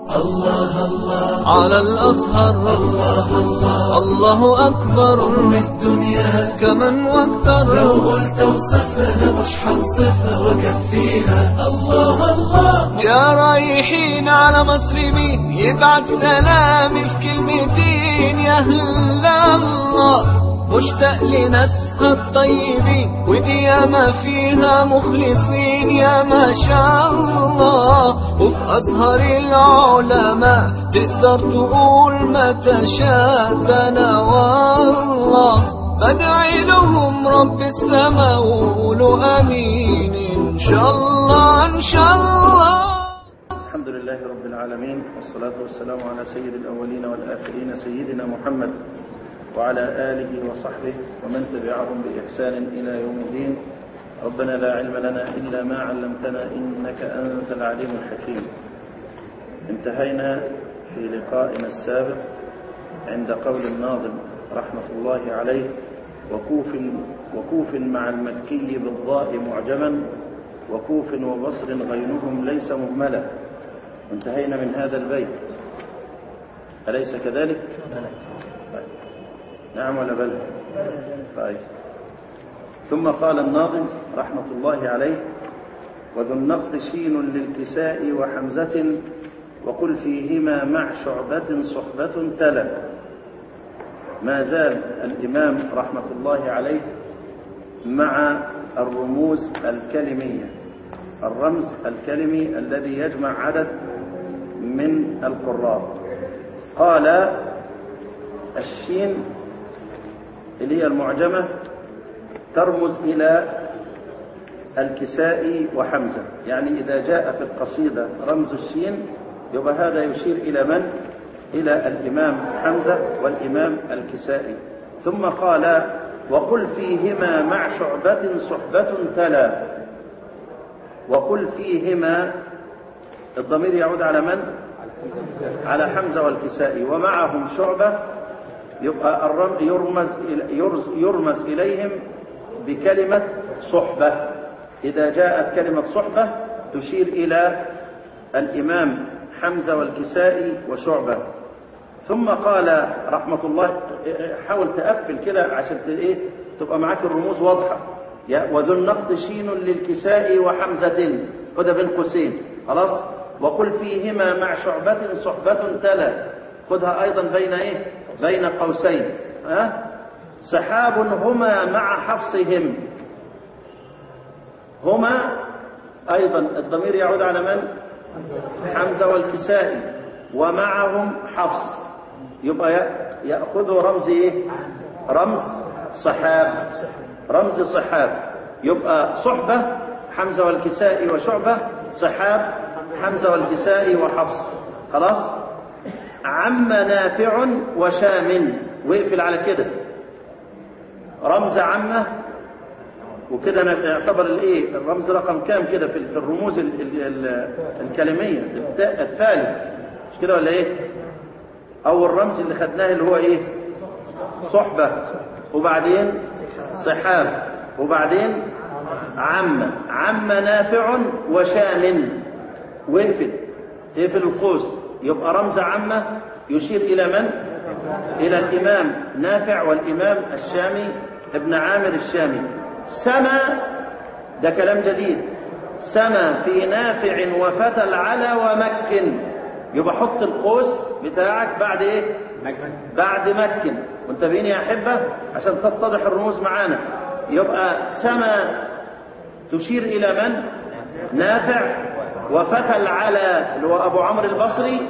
الله الله على الأزهر الله الله الله أكبر أم الدنيا كمن واكثر لو قلت وصفها مش حنصفها وكفيها الله الله يا رايحين على مصر مين يبعت سلامي في كلمتين يا هلا الله مشتاق لناسها الطيبين ودي ياما فيها مخلصين يا ما شاء الله وفي أزهر العلماء تقدر تقول ما تشاء ده أنا والله بدعي لهم رب السماء وقولوا امين ان شاء الله ان شاء الله الحمد لله رب العالمين والصلاة والسلام على سيد الأولين والآخرين سيدنا محمد وعلى آله وصحبه ومن تبعهم بإحسان إلى يوم الدين ربنا لا علم لنا إلا ما علمتنا إنك أنت العليم الحكيم انتهينا في لقائنا السابق عند قول الناظم رحمة الله عليه وكوف, وكوف مع المكي بالضاء معجما وكوف وبصر غيرهم ليس مهملا انتهينا من هذا البيت أليس كذلك؟ طيب. نعم ولا بل؟ طيب ثم قال الناظم رحمة الله عليه وذو النقد شين للكساء وحمزة وقل فيهما مع شعبة صحبة تلا ما زال الإمام رحمة الله عليه مع الرموز الكلمية الرمز الكلمي الذي يجمع عدد من القراء قال الشين اللي هي المعجمة ترمز إلى الكساء وحمزة يعني إذا جاء في القصيدة رمز الشين يبقى هذا يشير إلى من؟ إلى الإمام حمزة والإمام الكسائي ثم قال وقل فيهما مع شعبة صحبة تلا وقل فيهما الضمير يعود على من؟ على حمزة والكسائي ومعهم شعبة يبقى الرم يرمز, يرمز إليهم بكلمة صحبة إذا جاءت كلمة صحبة تشير إلى الإمام حمزة والكسائي وشعبة ثم قال رحمة الله حاول تقفل كده عشان ايه تبقى معاك الرموز واضحة وذو النقد شين للكساء وحمزة خدها بين قوسين خلاص وقل فيهما مع شعبة صحبة تلا خدها أيضا بين ايه بين قوسين ها سحاب هما مع حفصهم هما أيضا الضمير يعود على من حمزة والكسائي ومعهم حفص يبقى يأخذوا رمز ايه رمز صحاب رمز صحاب يبقى صحبة حمزة والكسائي وشعبة صحاب حمزة والكسائي وحفص خلاص عم نافع وشام واقفل على كده رمز عمه وكده نعتبر الايه الرمز رقم كام كده في الرموز ال ال ال الكلميه الثالث مش كده ولا ايه اول رمز اللي خدناه اللي هو ايه صحبه وبعدين صحاب وبعدين عم عم نافع وشام واقفل اقفل القوس يبقى رمز عمه يشير الى من الى الامام نافع والامام الشامي ابن عامر الشامي سما ده كلام جديد سما في نافع وفتى العلا ومكن يبقى حط القوس بتاعك بعد ايه بعد مكن منتبهين يا احبه عشان تتضح الرموز معانا يبقى سما تشير الى من نافع وفتى العلا اللي هو ابو عمرو البصري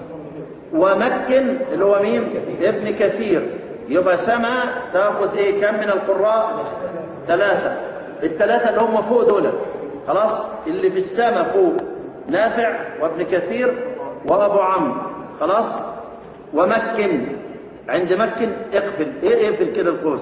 ومكن اللي هو مين ابن كثير يبقى سما تاخد ايه كم من القراء ثلاثة الثلاثة اللي هم فوق دول خلاص اللي في السماء فوق نافع وابن كثير وابو عمرو خلاص ومكن عند مكن اقفل ايه اقفل كده القوس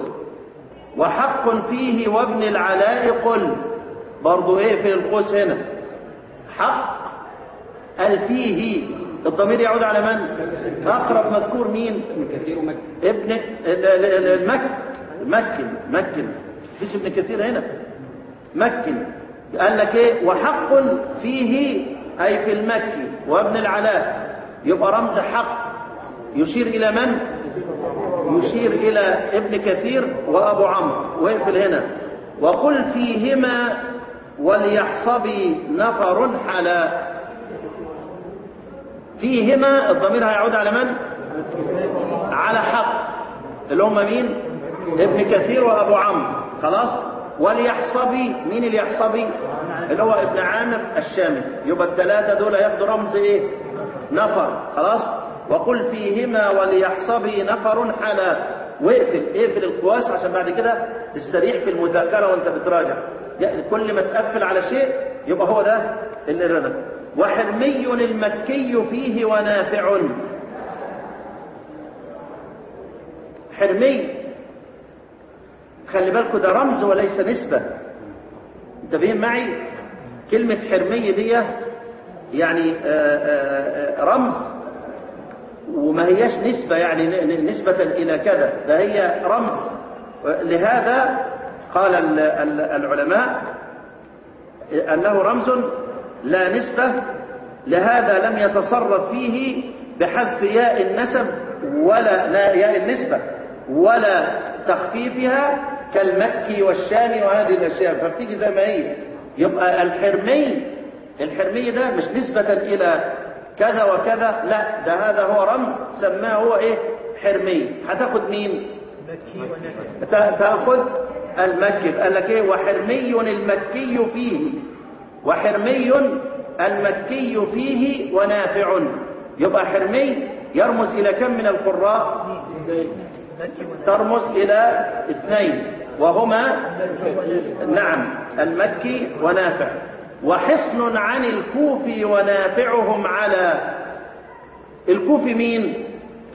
وحق فيه وابن العلاء قل برضو اقفل القوس هنا حق قال فيه الضمير يعود على من اقرب مذكور مين ابن المك مكن مكن مفيش ابن كثير هنا مكن قال لك ايه وحق فيه اي في المكي وابن العلاء يبقى رمز حق يشير إلى من؟ يشير إلى ابن كثير وأبو عمرو واقفل هنا وقل فيهما وليحصبي نفر حلا فيهما الضمير هيعود على من؟ على حق اللي هم مين؟ ابن كثير وأبو عمرو خلاص؟ وليحصبي مين اليحصبي؟ اللي هو ابن عامر الشامي يبقى الثلاثة دول ياخدوا رمز ايه؟ نفر خلاص؟ وقل فيهما وليحصبي نفر حلا واقفل اقفل القواس عشان بعد كده تستريح في المذاكرة وانت بتراجع يعني كل ما تقفل على شيء يبقى هو ده اللي رنا وحرمي المكي فيه ونافع حرمي خلي بالكم ده رمز وليس نسبة انتبهين معي كلمة حرمي دي يعني آآ آآ رمز وما هياش نسبة يعني نسبة إلى كذا ده هي رمز لهذا قال العلماء أنه رمز لا نسبة لهذا لم يتصرف فيه بحذف ياء النسب ولا ياء النسبة ولا تخفيفها كالمكي والشامي وهذه الأشياء فبتيجي زي ما هي يبقى الحرمي الحرمي ده مش نسبة إلى كذا وكذا لا ده هذا هو رمز سماه هو ايه حرمي هتاخد مين تاخد المكي قال لك ايه وحرمي المكي فيه وحرمي المكي فيه ونافع يبقى حرمي يرمز الى كم من القراء ترمز الى اثنين وهما نعم المكي ونافع وحصن عن الكوفي ونافعهم على الكوفي مين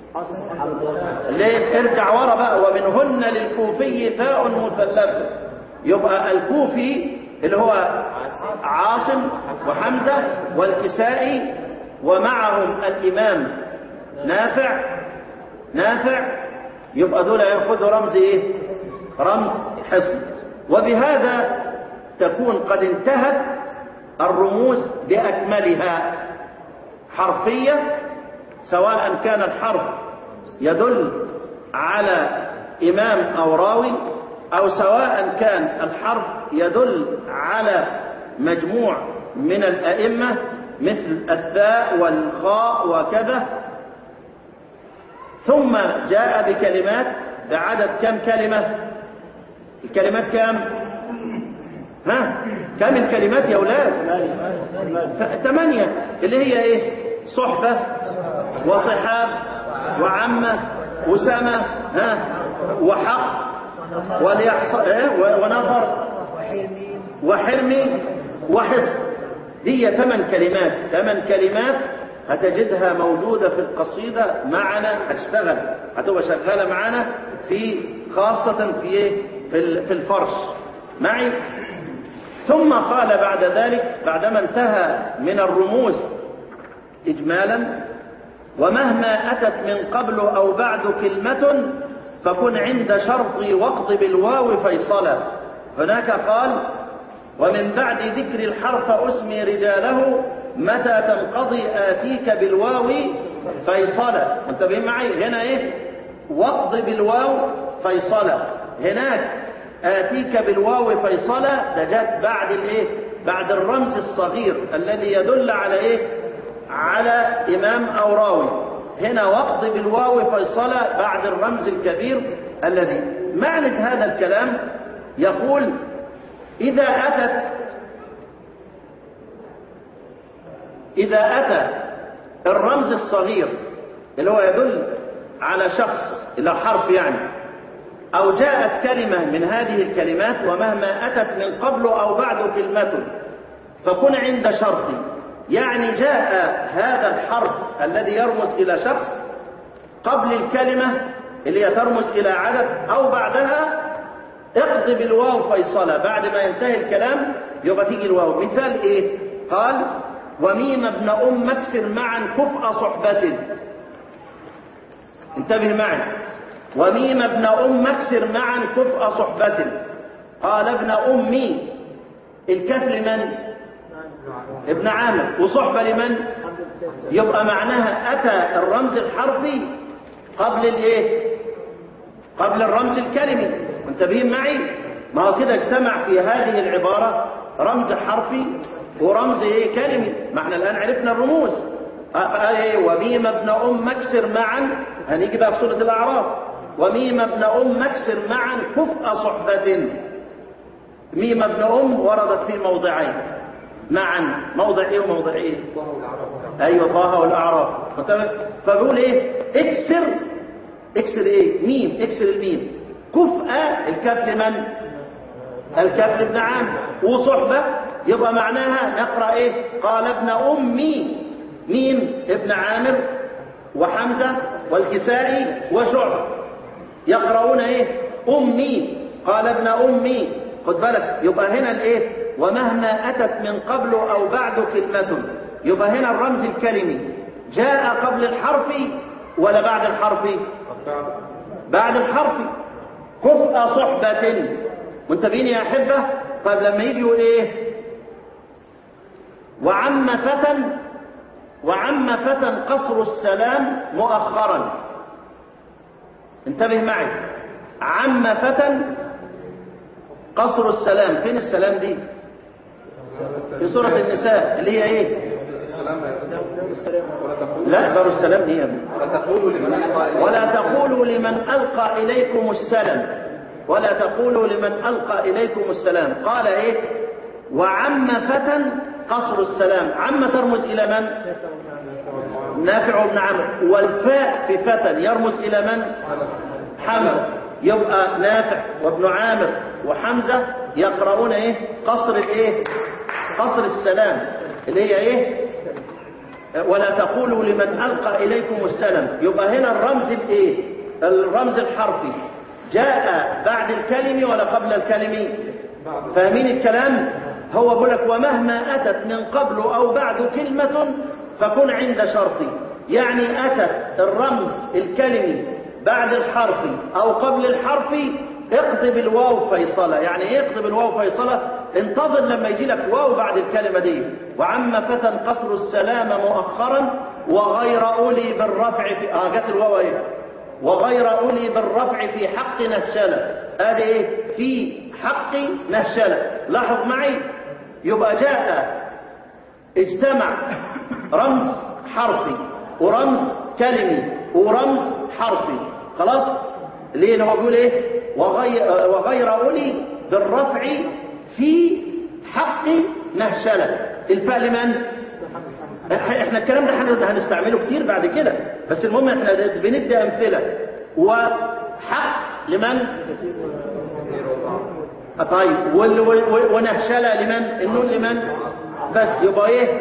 ليه ارجع ورا بقى ومنهن للكوفي تاء مثلثه يبقى الكوفي اللي هو عاصم وحمزه والكسائي ومعهم الامام نافع نافع يبقى دول ياخذوا رمز ايه رمز حصن وبهذا تكون قد انتهت الرموز بأكملها حرفية سواء كان الحرف يدل على إمام أو راوي أو سواء كان الحرف يدل على مجموع من الأئمة مثل الثاء والخاء وكذا ثم جاء بكلمات بعدد كم كلمة الكلمات كم ها كم الكلمات يا أولاد ثمانية اللي هي إيه صحبة وصحاب وعمة وسمة ها وحق وليحص إيه؟ ونفر وحرمي وحصن دي ثمان كلمات ثمان كلمات هتجدها موجودة في القصيدة معنا هتشتغل هتبقى شغالة معنا في خاصة في ايه في الفرش معي ثم قال بعد ذلك بعدما انتهى من الرموز إجمالا ومهما أتت من قبل أو بعد كلمة فكن عند شرط وقض بالواو فيصلا هناك قال ومن بعد ذكر الحرف أسمي رجاله متى تنقضي آتيك بالواو فيصلا انتبهين معي هنا ايه وقض بالواو فيصلا هناك آتيك بالواو فيصلا ده جت بعد الايه بعد الرمز الصغير الذي يدل على ايه على امام او راوي هنا وقض بالواو فيصلا بعد الرمز الكبير الذي معنى هذا الكلام يقول إذا أتت إذا أتى الرمز الصغير اللي هو يدل على شخص إلى حرف يعني أو جاءت كلمة من هذه الكلمات ومهما أتت من قبل أو بعد كلمة فكن عند شرط يعني جاء هذا الحرف الذي يرمز إلى شخص قبل الكلمة اللي هي ترمز إلى عدد أو بعدها اقضي بالواو فيصلة بعد ما ينتهي الكلام يبقى تيجي الواو مثال ايه قال وميم ابن ام اكسر معا كفء صحبة انتبه معي وميم ابن ام اكسر معا كفء صحبة قال ابن امي الكف لمن ابن عامر وصحبة لمن يبقى معناها أتى الرمز الحرفي قبل الإيه قبل الرمز الكلمي منتبهين معي ما هو كده اجتمع في هذه العبارة رمز حرفي ورمز إيه كلمي ما احنا الآن عرفنا الرموز قال إيه وميم ابن أم مكسر معا هنيجي بقى في سورة الأعراف وميم ابن أم مكسر معا كفء صحبة ميم ابن أم وردت في موضعين معا موضع إيه وموضع إيه أيوة طه والأعراف فبيقول إيه اكسر اكسر إيه ميم اكسر الميم كفء الكاف لمن الكاف لابن عام وصحبة يبقى معناها نقرأ إيه قال ابن أمي ميم ابن عامر وحمزة والكسائي وشعبة يقرؤون ايه امي قال ابن امي خد بالك يبقى هنا الايه ومهما اتت من قبل او بعد كلمة يبقى هنا الرمز الكلمي جاء قبل الحرف ولا بعد الحرف بعد الحرف كفء صحبة منتبهين يا احبة طيب لما يجي يقول ايه وعم فتى وعم فتى قصر السلام مؤخرا انتبه معي عم فتى قصر السلام فين السلام دي في سورة النساء اللي هي ايه لا دار السلام هي ولا تقولوا لمن ألقى إليكم السلام ولا تقولوا لمن ألقى إليكم السلام قال ايه وعم فتى قصر السلام عم ترمز إلى من نافع بن عمرو والفاء في فتى يرمز إلى من حمزة يبقى نافع وابن عامر وحمزة يقرؤون ايه قصر الايه قصر السلام اللي هي ايه ولا تقولوا لمن ألقى إليكم السلام يبقى هنا الرمز الايه الرمز الحرفي جاء بعد الكلمة ولا قبل الكلمة فاهمين الكلام هو بقول لك ومهما أتت من قبل أو بعد كلمة فكن عند شرطي يعني أتت الرمز الكلمي بعد الحرف أو قبل الحرف اقضي بالواو فيصلة يعني ايه اقضي بالواو فيصلة انتظر لما يجي لك واو بعد الكلمة دي وعم فتى قصر السلام مؤخرا وغير أولي بالرفع في اه جت الواو ايه وغير أولي بالرفع في حق نهشلة ادي ايه في حق نهشلة لاحظ معي يبقى جاء اجتمع رمز حرفي ورمز كلمي ورمز حرفي خلاص ليه هو بيقول ايه وغير, وغير أولي بالرفع في حق نهشلة الفاء لمن احنا الكلام ده هنستعمله كتير بعد كده بس المهم احنا بندي امثله وحق لمن طيب ونهشلة لمن النون لمن بس يبقى ايه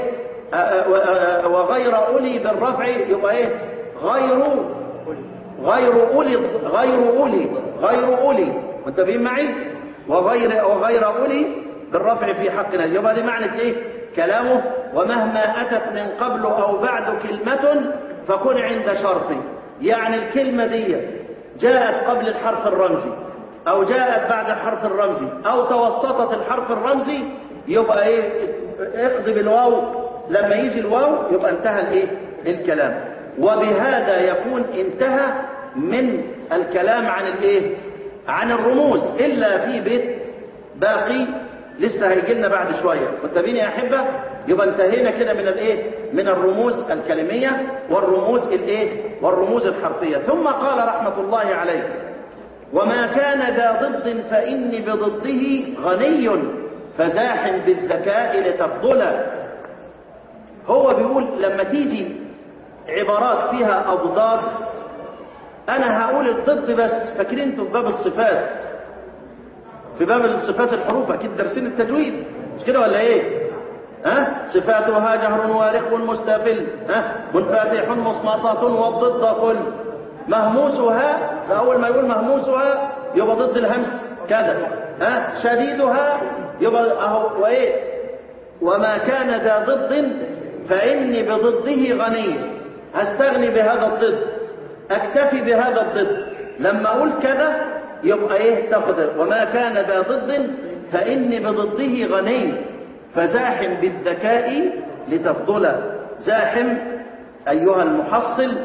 وغير أولي بالرفع يبقى ايه غير غير أولي غير أولي غير أولي منتبهين معي وغير وغير أولي بالرفع في حقنا يبقى دي معنى ايه كلامه ومهما أتت من قبل أو بعد كلمة فكن عند شرط يعني الكلمة دي جاءت قبل الحرف الرمزي أو جاءت بعد الحرف الرمزي أو توسطت الحرف الرمزي يبقى ايه اقضي بالواو لما يجي الواو يبقى انتهى الايه الكلام وبهذا يكون انتهى من الكلام عن الايه عن الرموز الا في بيت باقي لسه هيجي لنا بعد شويه متابعين يا احبه يبقى انتهينا كده من الايه من الرموز الكلميه والرموز الايه والرموز الحرفيه ثم قال رحمه الله عليه وما كان ذا ضد فاني بضده غني فزاح بالذكاء لتفضل هو بيقول لما تيجي عبارات فيها أضداد أنا هقول الضد بس فاكرين انتوا في باب الصفات في باب الصفات الحروف أكيد دارسين التجويد مش كده ولا إيه؟ ها؟ صفاتها جهر وارق مستفل ها؟ منفاتح مصمطة والضد قل مهموسها فأول ما يقول مهموسها يبقى ضد الهمس كذا ها؟ شديدها يبقى أهو وإيه؟ وما كان ذا ضد فإني بضده غني هستغني بهذا الضد أكتفي بهذا الضد لما أقول كذا يبقى إيه تاخد وما كان ذا ضد فإني بضده غني فزاحم بالذكاء لتفضل زاحم أيها المحصل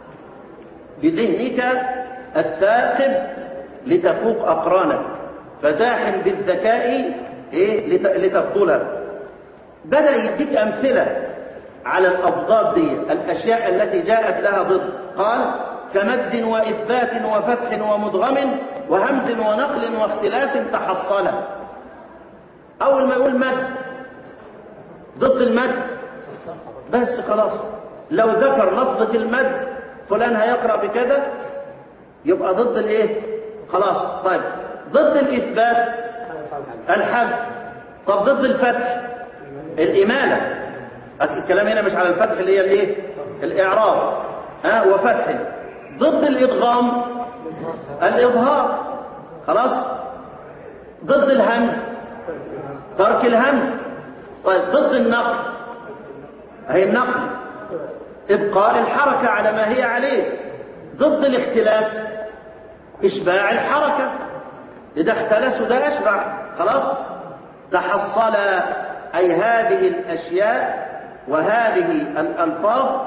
بذهنك الثاقب لتفوق أقرانك فزاحم بالذكاء إيه لت- لتفضلها بدأ يديك أمثلة على الأضداد دي الأشياء التي جاءت لها ضد قال كمد وإثبات وفتح ومدغم وهمز ونقل واختلاس تحصلا أول ما يقول مد ضد المد بس خلاص لو ذكر لفظة المد فلان هيقرأ بكذا يبقى ضد الايه خلاص طيب ضد الإثبات الحد طب ضد الفتح الإمالة أصل الكلام هنا مش على الفتح اللي هي الايه الإعراب ها وفتح ضد الإدغام الإظهار خلاص ضد الهمز ترك الهمز طيب ضد النقل هي النقل إبقاء الحركة على ما هي عليه ضد الاختلاس إشباع الحركة إذا اختلسوا ده أشبع خلاص تحصل أي هذه الأشياء وهذه الألفاظ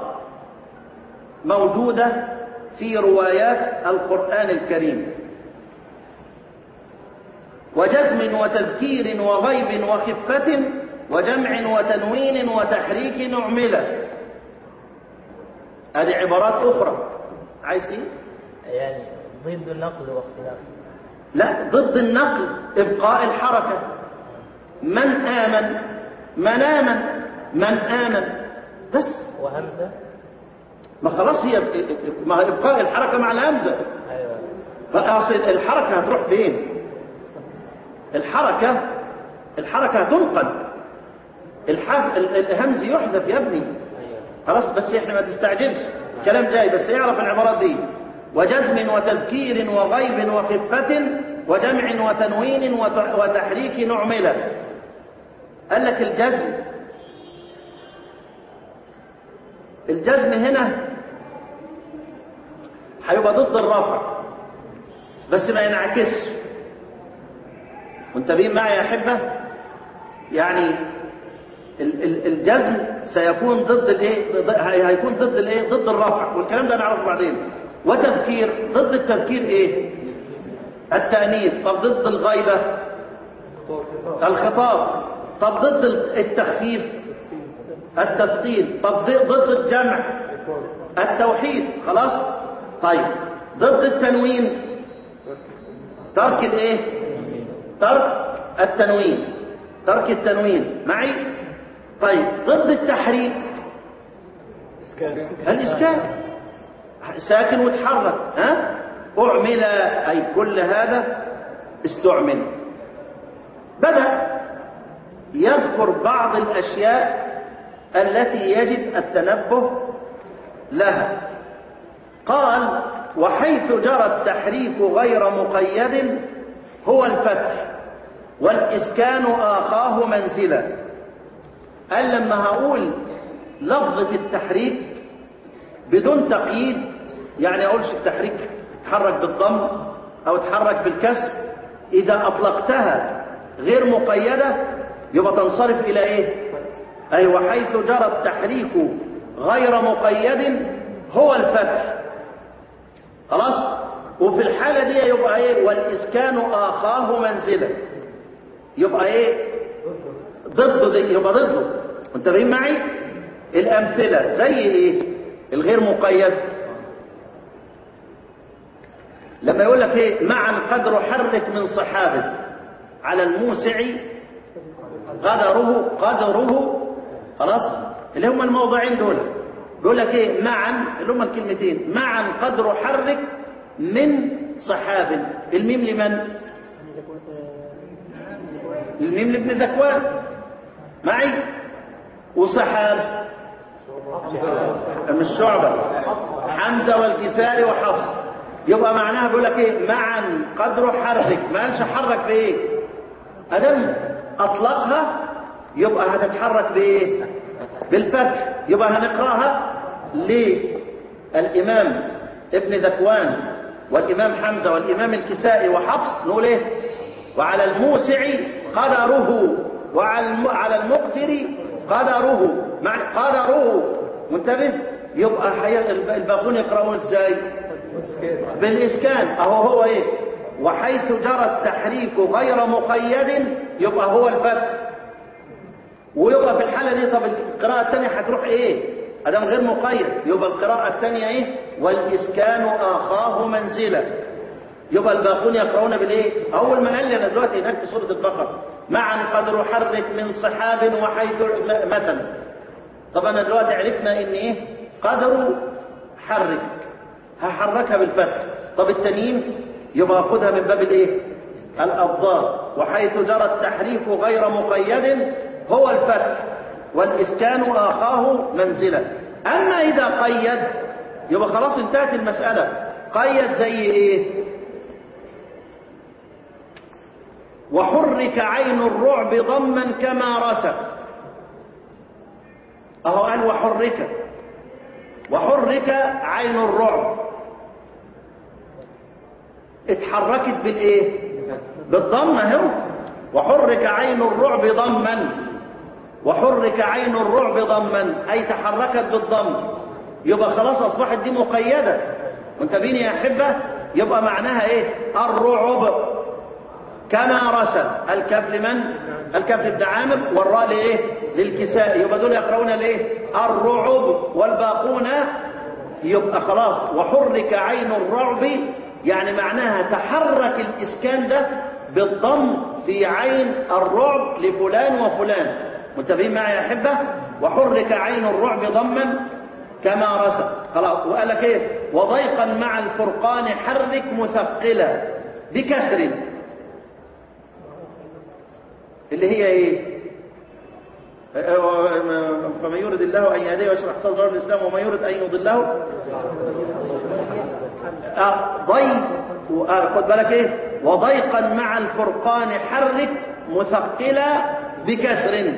موجودة في روايات القرآن الكريم وجزم وتذكير وغيب وخفة وجمع وتنوين وتحريك نعملة هذه عبارات أخرى عايز إيه؟ يعني ضد النقل واختلاف لا ضد النقل إبقاء الحركة من آمن من آمن من آمن بس وهمزة ما خلاص هي ما هي إبقاء الحركة مع الهمزة أيوة فأصل الحركة هتروح فين الحركة الحركة هتنقل الحف... ال- الهمز يحذف يا ابني أيوة خلاص بس احنا ما تستعجلش كلام جاي بس اعرف العبارات دي وجزم وتذكير وغيب وخفة وجمع وتنوين وت- وتحريك نعملة قال لك الجزم الجزم هنا هيبقى ضد الرفع بس ما ينعكسش منتبهين معي يا احبه يعني ال- ال- الجزم سيكون ضد الايه ضد- هي- هيكون ضد الايه ضد الرفع والكلام ده نعرفه بعدين وتذكير ضد التذكير ايه التانيث طب ضد الغيبه الخطاب طب ضد التخفيف التثقيل طب ضد ضد الجمع التوحيد خلاص طيب ضد التنوين ترك الايه ترك التنوين ترك التنوين معي طيب ضد التحريك الإسكان ساكن وتحرك ها أعمل أي كل هذا استعمل بدأ يذكر بعض الأشياء التي يجب التنبه لها قال وحيث جرى التحريف غير مقيد هو الفتح والإسكان آخاه منزلا قال لما هقول لفظة التحريك بدون تقييد يعني أقولش التحريك تحرك بالضم أو تحرك بالكسر إذا أطلقتها غير مقيدة يبقى تنصرف إلى إيه أي وحيث جرى التحريك غير مقيد هو الفتح خلاص وفي الحالة دي يبقى إيه والإسكان آخاه منزلا يبقى إيه ضده دي يبقى ضده منتبهين معي الأمثلة زي إيه الغير مقيد لما يقول لك إيه معا قدر حرك من صحابه على الموسع قدره قدره خلاص اللي هم الموضعين دول بيقول لك ايه معا اللي هم الكلمتين معا قدر حرك من صحاب الميم لمن الميم لابن ذكوان معي وصحاب مش شعبة حمزة والكسائي وحفص يبقى معناها بيقول لك ايه معا قدر حرك ما قالش حرك بايه ادم اطلقها يبقى هتتحرك بايه بالفتح يبقى هنقراها للامام ابن ذكوان والامام حمزه والامام الكسائي وحفص نقول ايه وعلى الموسع قدره وعلى الم- على المقتر قدره مع قدروا منتبه يبقى حي... الباقون يقرأون ازاي بالإسكان أهو هو إيه وحيث جرى التحريك غير مقيد يبقى هو الفتح ويبقى في الحالة دي طب القراءة الثانية هتروح إيه أدام غير مقيد يبقى القراءة الثانية إيه والإسكان آخاه منزلا يبقى الباقون يقرؤون بالإيه أول ما قال لي أنا دلوقتي هناك في سورة البقرة معا قد نحرك من صحاب وحيث مثلا طب أنا دلوقتي عرفنا إن إيه قدروا حرك هحركها بالفتح طب التانيين يبقى خدها من باب الايه الأضداد وحيث جرى التحريك غير مقيد هو الفتح والإسكان آخاه منزلا أما إذا قيد يبقى خلاص انتهت المسألة قيد زي إيه وحرك عين الرعب ضما كما رسى أهو قال وحرك وحرك عين الرعب اتحركت بالايه بالضم اهو وحرك عين الرعب ضما وحرك عين الرعب ضما اي تحركت بالضم يبقى خلاص اصبحت دي مقيده منتبهين يا احبه يبقى معناها ايه الرعب كما رسل الكاف لمن الكاف لابن عامر والراء لايه للكساء يبقى دول يقرؤون الايه الرعب والباقون يبقى خلاص وحرك عين الرعب يعني معناها تحرك الإسكان ده بالضم في عين الرعب لفلان وفلان منتبهين معي يا أحبة وحرك عين الرعب ضما كما رسم خلاص وقال لك ايه وضيقا مع الفرقان حرك مثقلا بكسر اللي هي ايه فمن يرد الله ان يهديه ويشرح صدره الاسلام ومن يرد ان يضله ضيق خد بالك ايه وضيقا مع الفرقان حرك مثقلا بكسر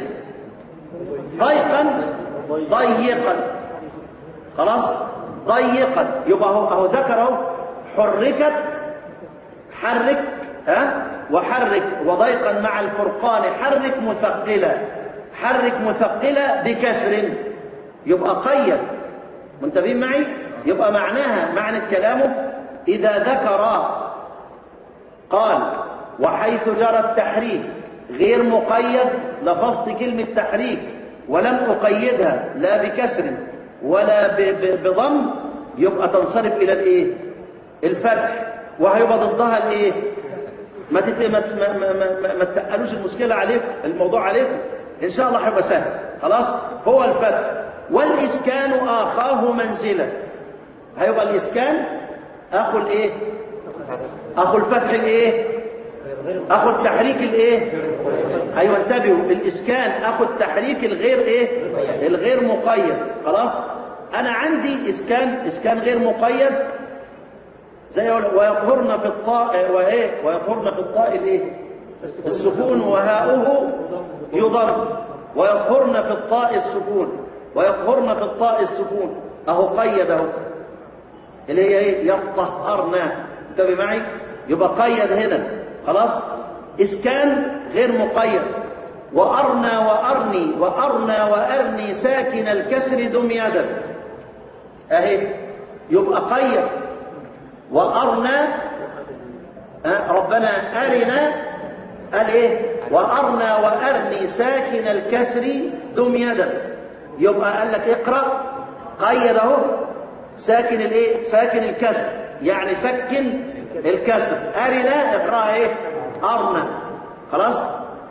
ضيقا ضيقا خلاص ضيقا يبقى هو, هو ذكره حركت حرك ها وحرك وضيقا مع الفرقان حرك مثقلا حرك مثقلا بكسر يبقى قيد منتبهين معي يبقى معناها معنى كلامه إذا ذكر قال وحيث جرى التحريك غير مقيد لفظت كلمة تحريك ولم أقيدها لا بكسر ولا بضم يبقى تنصرف إلى الإيه الفتح وهيبقى ضدها الإيه ما تت... ما ما ما, ما, ما تقلوش المشكلة عليكم الموضوع عليكم إن شاء الله هيبقى سهل خلاص هو الفتح والإسكان آخاه منزلا هيبقى الإسكان أخو الإيه أخو الفتح الإيه أخو التحريك الإيه أيوة انتبهوا الإسكان أخو التحريك الغير إيه الغير مقيد خلاص أنا عندي إسكان إسكان غير مقيد زي ويطهرن في الطاء وإيه ويطهرن في الطاء الإيه السكون وهاؤه يضم ويطهرن في الطاء السكون ويطهرن في الطاء السكون أهو قيد أهو اللي هي ايه يطهرن انتبه معي يبقى قيد هنا خلاص اسكان غير مقيد وارنا وارني وارنا وارني ساكن الكسر دم يدا اهي يبقى قيد وارنا ربنا ارنا قال ايه وارنا وارني ساكن الكسر دم يدا يبقى قال لك اقرا قيد اهو ساكن الايه ساكن الكسر يعني سكن الكسر ارنا اقراها ايه ارنا خلاص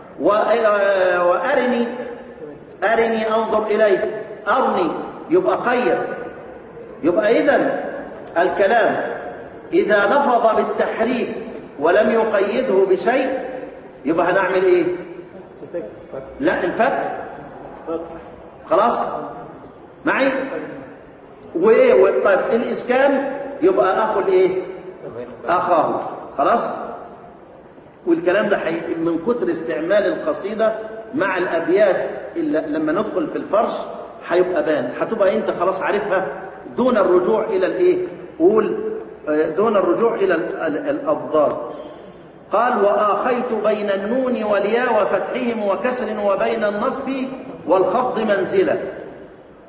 وارني ارني انظر اليك ارني يبقى قيد يبقى اذا الكلام اذا لفظ بالتحريك ولم يقيده بشيء يبقى هنعمل ايه لا الفتح خلاص معي وايه طيب الاسكان يبقى اخو الايه اخاه خلاص والكلام ده حي... من كتر استعمال القصيدة مع الأبيات اللي لما ندخل في الفرش هيبقى بان هتبقى انت خلاص عارفها دون الرجوع إلى الايه قول دون الرجوع إلى الأضداد قال وآخيت بين النون والياء وفتحهم وكسر وبين النصب والخفض منزلة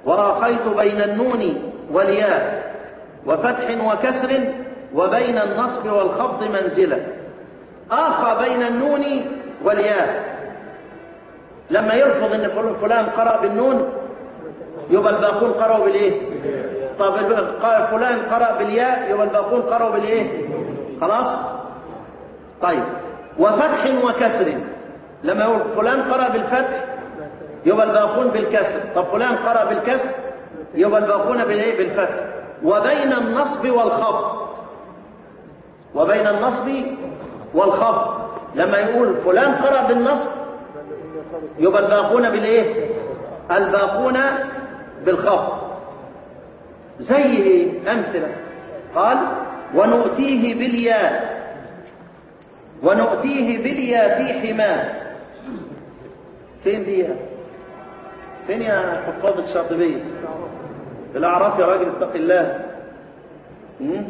وآخيت بين النون والياء وفتح وكسر وبين النصب والخفض منزلة آخى بين النون والياء لما يلفظ ان فلان قرأ بالنون يبقى الباقون قرأوا بالايه طب الب- فلان قرأ بالياء يبقى الباقون قرأوا بالايه خلاص طيب وفتح وكسر لما يقول فلان قرأ بالفتح يبقى الباقون بالكسر طب فلان قرأ بالكسر يبقى الباقون بالايه بالفتح وبين النصب والخفض وبين النصب والخفض لما يقول فلان قرأ بالنصب يبقى الباقون بالايه الباقون بالخفض زي ايه امثله قال ونؤتيه بالياء ونؤتيه بالياء في حماه فين دي فين يا حفاظ الشاطبيه الاعراف يا راجل اتق الله م?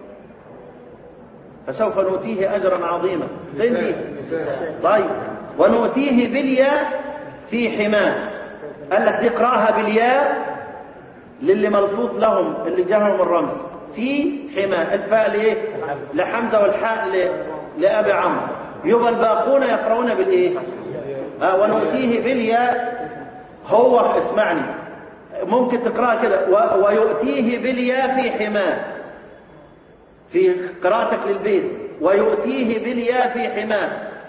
فسوف نؤتيه اجرا عظيما فين دي طيب ونؤتيه بالياء في حماه قال لك تقراها بالياء للي ملفوظ لهم اللي جاهم الرمز في حماه الفاء لايه لحمزه والحاء ل... لابي عمرو يبقى الباقون يقرؤون بالايه آه ونؤتيه بالياء هو اسمعني ممكن تقراها كده و... ويؤتيه بالياء في حماه في قراءتك للبيت ويؤتيه بالياء في حماه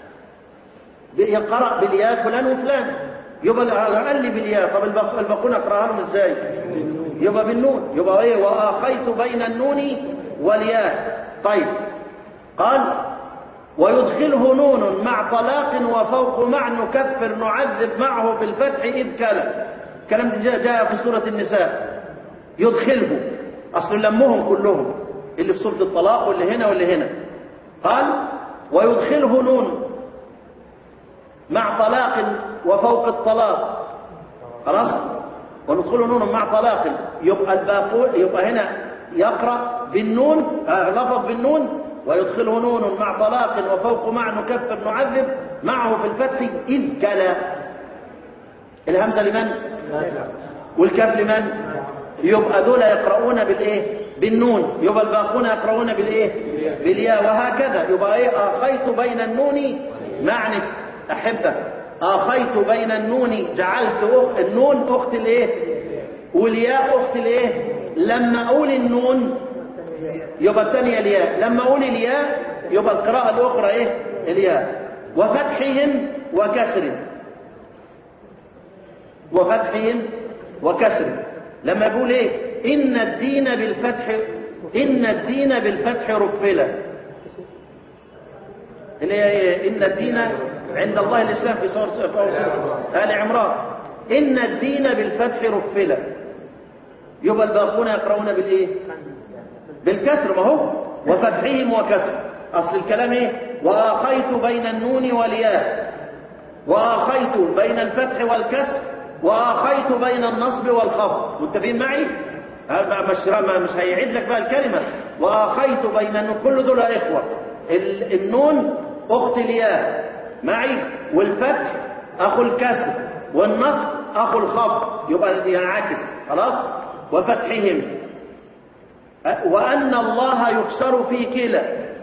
يقرأ بالياء فلان وفلان يبقى قال لي بالياء طب الباق- الباقون اقراها لهم ازاي يبقى بالنون يبقى ايه واخيت بين النون والياء طيب قال ويدخله نون مع طلاق وفوق مع نكفر نعذب معه بالفتح إذ كلا الكلام ده جاء, جاء في سورة النساء يدخله أصل لمهم كلهم اللي في سورة الطلاق واللي هنا واللي هنا قال ويدخله نون مع طلاق وفوق الطلاق خلاص وندخله نون مع طلاق يبقى الباقون يبقى هنا يقرأ بالنون آه لفظ بالنون ويدخله نون مع طلاق وفوق مع نكفر نعذب معه في الفتح إذ كلا الهمزة لمن والكاف لمن يبقى دول يقرؤون بالايه بالنون يبقى الباقون يقرؤون بالايه بالياء وهكذا يبقى ايه اخيت بين النون معني احبه اخيت بين النون جعلت أخ النون اخت الايه والياء اخت الايه لما اقول النون يبقى الثانيه الياء لما اقول الياء يبقى القراءه الاخرى ايه الياء وفتحهم وكسرهم وفتحهم وكسرهم لما يقول ايه ان الدين بالفتح ان الدين بالفتح رفله اللي هي ايه ان الدين عند الله الاسلام في سوره في أول سورة ال عمران ان الدين بالفتح رفله يبقى الباقون يقرؤون بالايه بالكسر ما هو وفتحهم وكسر اصل الكلام ايه واخيت بين النون والياء واخيت بين الفتح والكسر واخيت بين النصب والخفض متفقين معي هذا مش مش هيعيد لك بقى الكلمه واخيت بين النون كل دول اخوه ال- النون اخت الياء معي والفتح اخو الكسر والنصب اخو الخفض يبقى ينعكس خلاص وفتحهم وان الله يكسر في كلا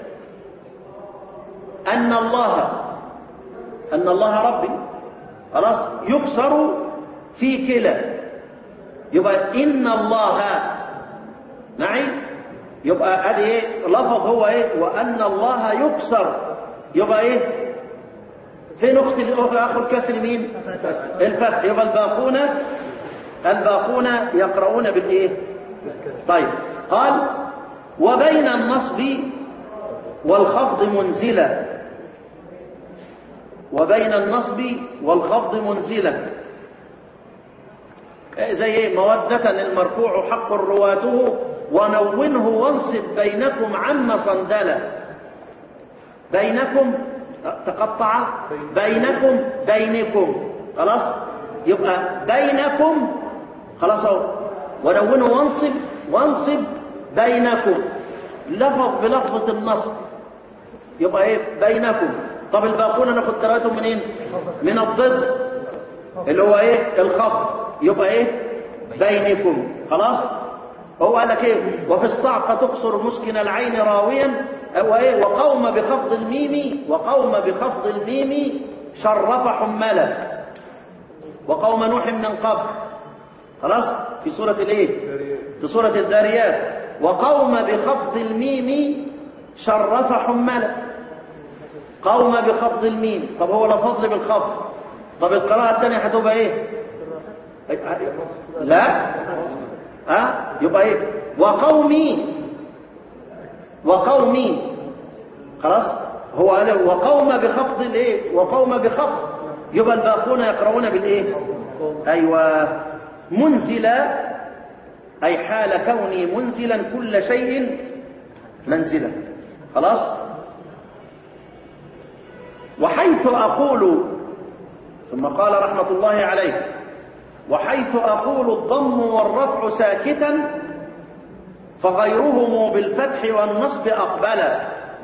ان الله ان الله ربي خلاص يكسر في كلا يبقى ان الله معي يبقى ادي ايه لفظ هو ايه وان الله يكسر يبقى ايه فين اخت الاخت اخو الكسر مين الفتح يبقى الباقون الباقون يقرؤون بالايه طيب قال وبين النصب والخفض منزله وبين النصب والخفض منزله زي ايه مودة المرفوع حق رواته ونونه وانصب بينكم عم صندلة بينكم تقطع بينكم بينكم خلاص يبقى بينكم خلاص اهو ونونه وانصب وانصب بينكم لفظ بلفظة النصب يبقى ايه بينكم طب الباقون ناخد قراءتهم منين من الضد اللي هو ايه الخفض يبقى ايه بينكم خلاص هو قال لك ايه وفي الصعقة تقصر مسكن العين راويا هو ايه وقوم بخفض الميم وقوم بخفض الميم شرف حملا وقوم نوح من قبل خلاص في سورة الايه في سورة الذاريات وقوم بخفض الميم شرف حملا قوم بخفض الميم طب هو لا فضل بالخفض طب القراءة الثانية هتبقى ايه لا ها أه؟ يبقى ايه وقومي وقومي خلاص هو قال وقوم بخفض الايه وقوم بخفض يبقى الباقون يقرؤون بالايه ايوه منزلا اي حال كوني منزلا كل شيء منزلا خلاص وحيث اقول ثم قال رحمه الله عليه وحيث أقول الضم والرفع ساكتا فغيرهم بالفتح والنصب أقبلا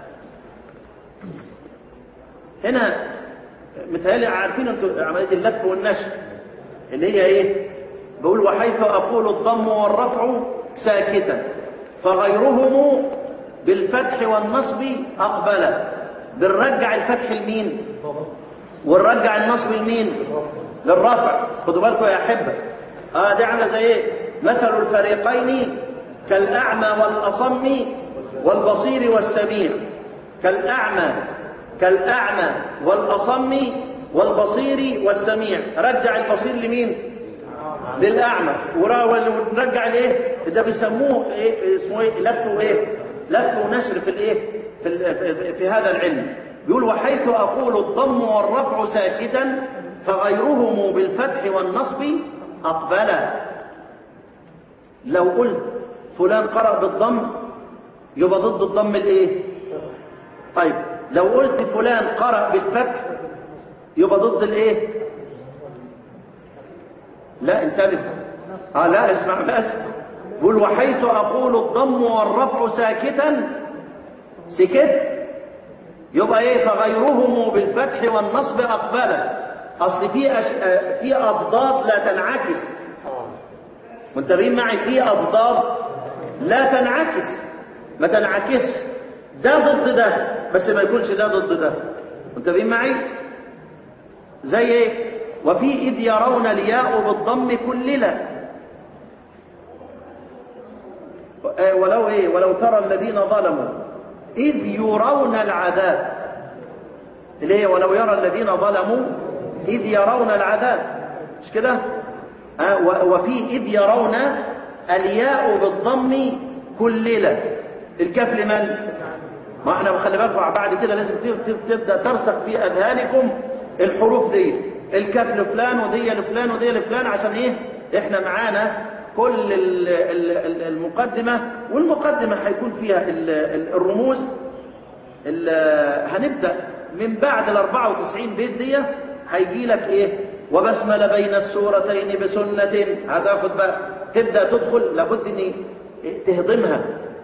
هنا متهيألي عارفين انتوا عملية اللف والنشر اللي هي ايه بقول وحيث أقول الضم والرفع ساكتا فغيرهم بالفتح والنصب أقبلا بنرجع الفتح لمين ونرجع النصب لمين للرفع خدوا بالكم يا احبه اه دي عامله زي ايه مثل الفريقين كالاعمى والاصم والبصير والسميع كالاعمى كالاعمى والاصم والبصير والسميع رجع البصير لمين للاعمى ونرجع الايه ده بيسموه ايه اسمه ايه لف وايه لف ونشر في الايه في, في هذا العلم يقول وحيث اقول الضم والرفع ساكتا فغيرهم بالفتح والنصب أقبلا لو قلت فلان قرأ بالضم يبقى ضد الضم الايه طيب لو قلت فلان قرأ بالفتح يبقى ضد الايه لا انتبه اه لا اسمع بس قل وحيث اقول الضم والرفع ساكتا سكت يبقى ايه فغيرهم بالفتح والنصب اقبلا اصل في أش... في اضداد لا تنعكس منتبهين معي في اضداد لا تنعكس ما تنعكسش ده ضد ده بس ما يكونش ده ضد ده منتبهين معي زي ايه وفي اذ يرون الياء بالضم كللا ولو ايه ولو ترى الذين ظلموا اذ يرون العذاب اللي هي ولو يرى الذين ظلموا إذ يرون العذاب مش كده آه وفي إذ يرون الياء بالضم كللة الكاف لمن ما احنا خلي بالكم بعد كده لازم تبدا ترسخ في اذهانكم الحروف دي الكاف لفلان ودي لفلان ودي لفلان عشان ايه احنا معانا كل المقدمه والمقدمه هيكون فيها الرموز هنبدا من بعد ال 94 بيت دي هيجي لك ايه وبسمل بين السورتين بسنة هتاخد بقى تبدأ تدخل لابد ان تهضمها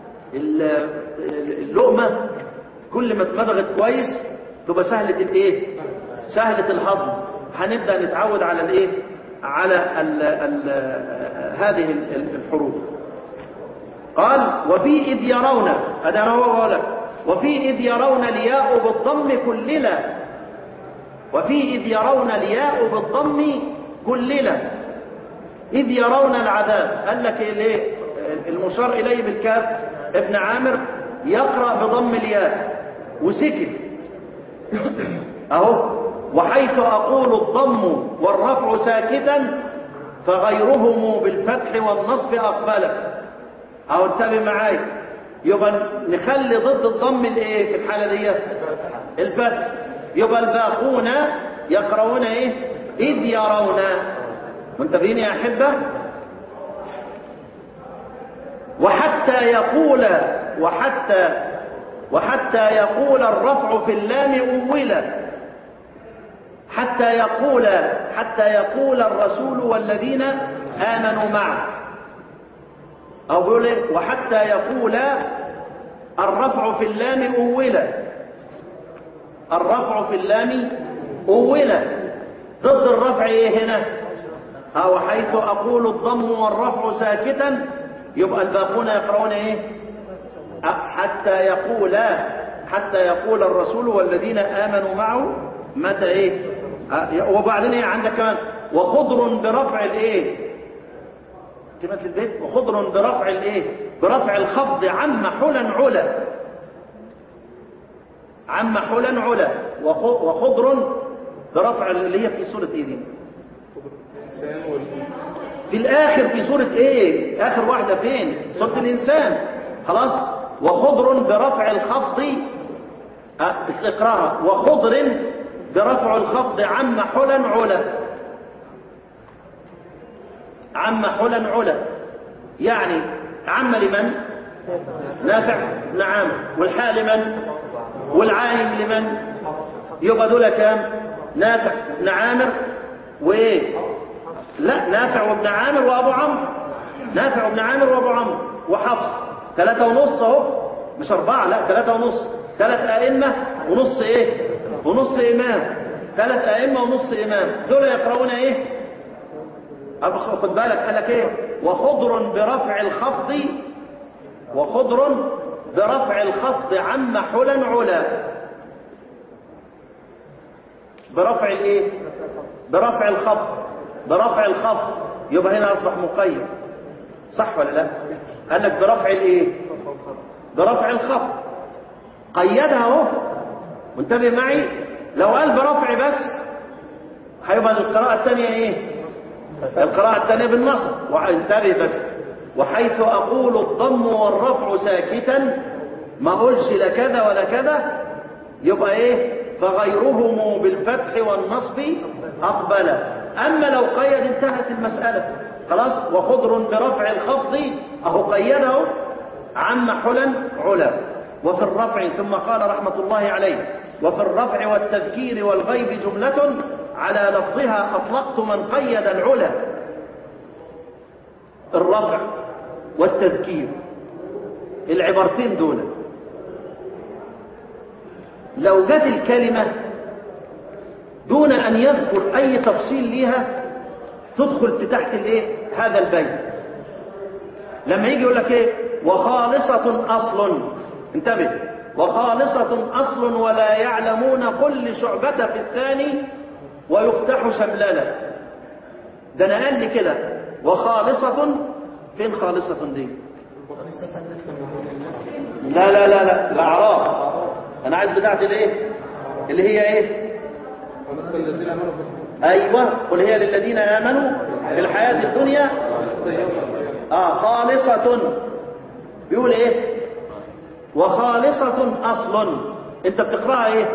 اللقمة كل ما اتمضغت كويس تبقى سهلة الايه سهلة الهضم هنبدأ نتعود على الايه على ال ال هذه الحروف قال وفي إذ يرون هذا أنا هو لك وفي إذ يرون الياء بالضم كللا وفي إذ يرون الياء بالضم كللا إذ يرون العذاب قال لك ليه المشار إليه بالكاف ابن عامر يقرأ بضم الياء وسكت أهو وحيث أقول الضم والرفع ساكتا فغيرهم بالفتح والنصب أقبلا أو انتبه معاي يبقى نخلي ضد الضم الايه في الحالة دي الفتح يبقى الباقون يقرؤون ايه إذ يرون منتبهين يا أحبة وحتى يقول وحتى وحتى يقول الرفع في اللام أولا حتى يقول حتى يقول الرسول والذين آمنوا معه أو بيقول وحتى يقول الرفع في اللام أولا الرفع في اللام أولا ضد الرفع إيه هنا أو حيث أقول الضم والرفع ساكتا يبقى الباقون يقرؤون إيه حتى يقول حتى يقول الرسول والذين آمنوا معه متى إيه أه، وبعدين إيه عندك كمان وخضر برفع الإيه كلمة البيت وخضر برفع الإيه برفع الخفض عم حلا علا عم حلا علا وخ- وخضر برفع اللي هي في سورة إيه دي في الآخر في سورة إيه آخر واحدة فين سورة الإنسان خلاص وخضر برفع الخفض أه، اقراها وخضر برفع الخفض عم حلا علا عم حلا علا يعني عم لمن نافع نعم والحاء لمن والعائم لمن يبقى دول كام نافع بن عامر وايه لا نافع وابن عامر وابو عمرو نافع وابن عامر وابو عمرو وحفص ثلاثة ونص اهو مش أربعة لا ثلاثة ونص ثلاث أئمة ونص إيه ونص إمام ثلاث أئمة ونص إمام دول يقرؤون إيه أبو خد بالك قال لك إيه وخضر برفع الخفض وخضر برفع الخفض عم حلا علا برفع الايه برفع الخفض برفع الخفض يبقى هنا اصبح مقيد صح ولا لا قال لك برفع الايه برفع الخفض قيدها اهو وانتبه معي لو قال برفع بس هيبقى القراءة الثانية ايه القراءة الثانية بالنصب وانتبه بس وحيث اقول الضم والرفع ساكتا ما اقولش لا كذا ولا كذا يبقى ايه فغيرهم بالفتح والنصب اقبل اما لو قيد انتهت المسألة خلاص وخضر برفع الخفض اهو قيده عم حلا علا وفي الرفع ثم قال رحمة الله عليه وفي الرفع والتذكير والغيب جملة على لفظها أطلقت من قيد العلا الرفع والتذكير العبارتين دول لو جت الكلمة دون أن يذكر أي تفصيل ليها تدخل في تحت الايه هذا البيت لما يجي يقول لك ايه وخالصة أصل انتبه وخالصة أصل ولا يعلمون كل شعبة في الثاني ويفتح شمللا ده أنا قال لي كده وخالصة فين خالصة دي لا لا لا لا الأعراف أنا عايز بتاعتي الايه اللي هي ايه أيوة قل هي للذين آمنوا في الحياة الدنيا آه خالصة بيقول إيه وخالصة أصل أنت بتقرأها إيه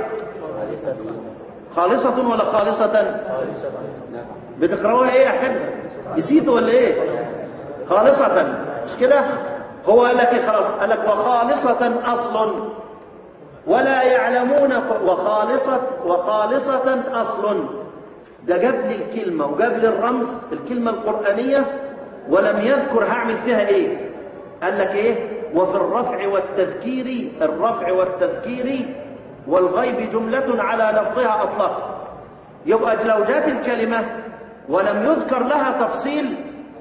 خالصة ولا خالصة بتقرأوها إيه يا حبيبي نسيت ولا إيه خالصة مش كده هو قال لك إيه خلاص قال لك وخالصة أصل ولا يعلمون وخالصة وخالصة أصل ده جاب لي الكلمة وجاب لي الرمز الكلمة القرآنية ولم يذكر هعمل فيها ايه قال لك ايه وفي الرفع والتذكير الرفع والتذكير والغيب جملة على لفظها أطلق يبقى لو جاءت الكلمة ولم يذكر لها تفصيل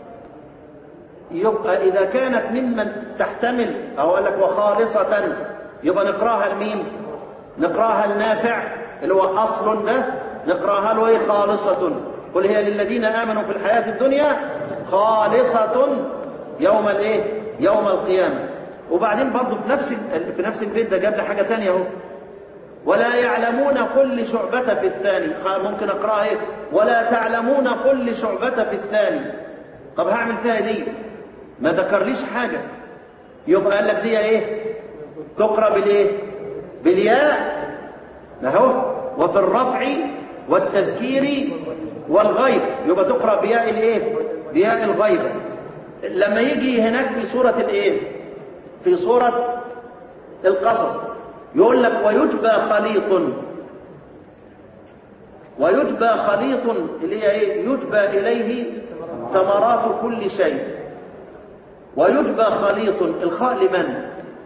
يبقى إذا كانت ممن تحتمل أو قال لك وخالصة يبقى نقراها لمين نقراها النافع اللي هو أصل ده نقراها له ايه خالصة قل هي للذين آمنوا في الحياة الدنيا خالصة يوم الايه يوم القيامة وبعدين برضه في نفس في نفس البيت ده جاب لي حاجة تانية اهو ولا يعلمون كل شعبة في الثاني ممكن اقراها ايه ولا تعلمون كل شعبة في الثاني طب هعمل فيها دي ما ذكرليش حاجة يبقى قال لك دي ايه تقرا بالايه بالياء اهو وفي الرفع والتذكير والغيب يبقى تقرا بياء الايه بياء الغيب لما يجي هناك في سوره الايه في سوره القصص يقول لك ويجبى خليط ويجبى خليط اللي هي ايه يجبى اليه ثمرات كل شيء ويجبى خليط الخاء لمن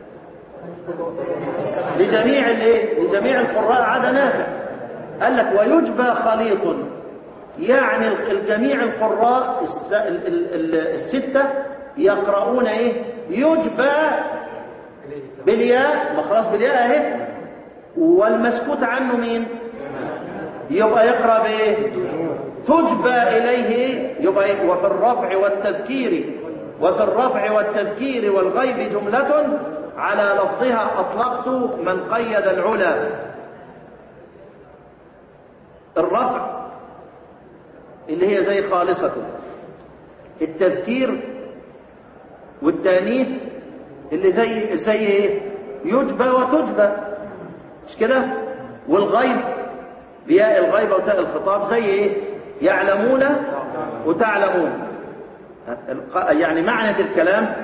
لجميع الايه لجميع القراء عدا نافع قال لك ويجبى خليط يعني الجميع القراء الس- ال- ال- ال- الستة يقرؤون ايه يجبى بالياء ما خلاص بالياء اهي والمسكوت عنه مين يبقى يقرأ بايه تجبى اليه يبقى إيه؟ وفي الرفع والتذكير وفي الرفع والتذكير والغيب جملة على لفظها أطلقت من قيد العلا الرفع اللي هي زي خالصة التذكير والتانيث اللي زي زي ايه يجبى وتجبى مش كده والغيب بياء الغيبة وتاء الخطاب زي ايه يعلمون وتعلمون يعني معنى الكلام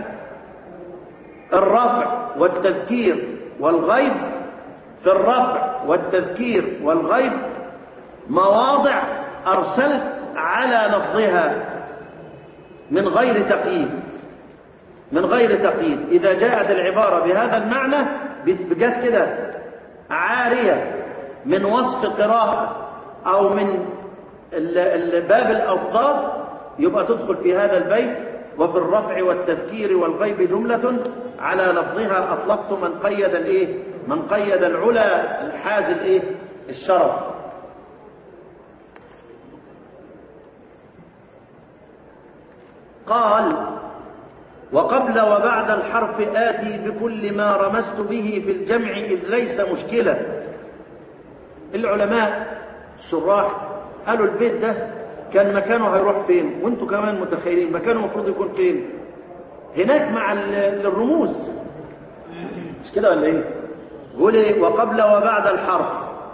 الرفع والتذكير والغيب في الرفع والتذكير والغيب مواضع أرسلت على لفظها من غير تقييد من غير تقييد إذا جاءت العبارة بهذا المعنى بجد كده عارية من وصف قراءة أو من ال- ال- باب الأضداد يبقى تدخل في هذا البيت وفي الرفع والتذكير والغيب جملة على لفظها أطلقت من قيد الإيه من قيد العلا الحاز الإيه الشرف قال وقبل وبعد الحرف آتي بكل ما رمزت به في الجمع إذ ليس مشكلة العلماء الشراح قالوا البيت ده كان مكانه هيروح فين وانتوا كمان متخيلين مكانه المفروض يكون فين هناك مع ال- الرموز مش كده ولا ايه يقول ايه وقبل وبعد الحرف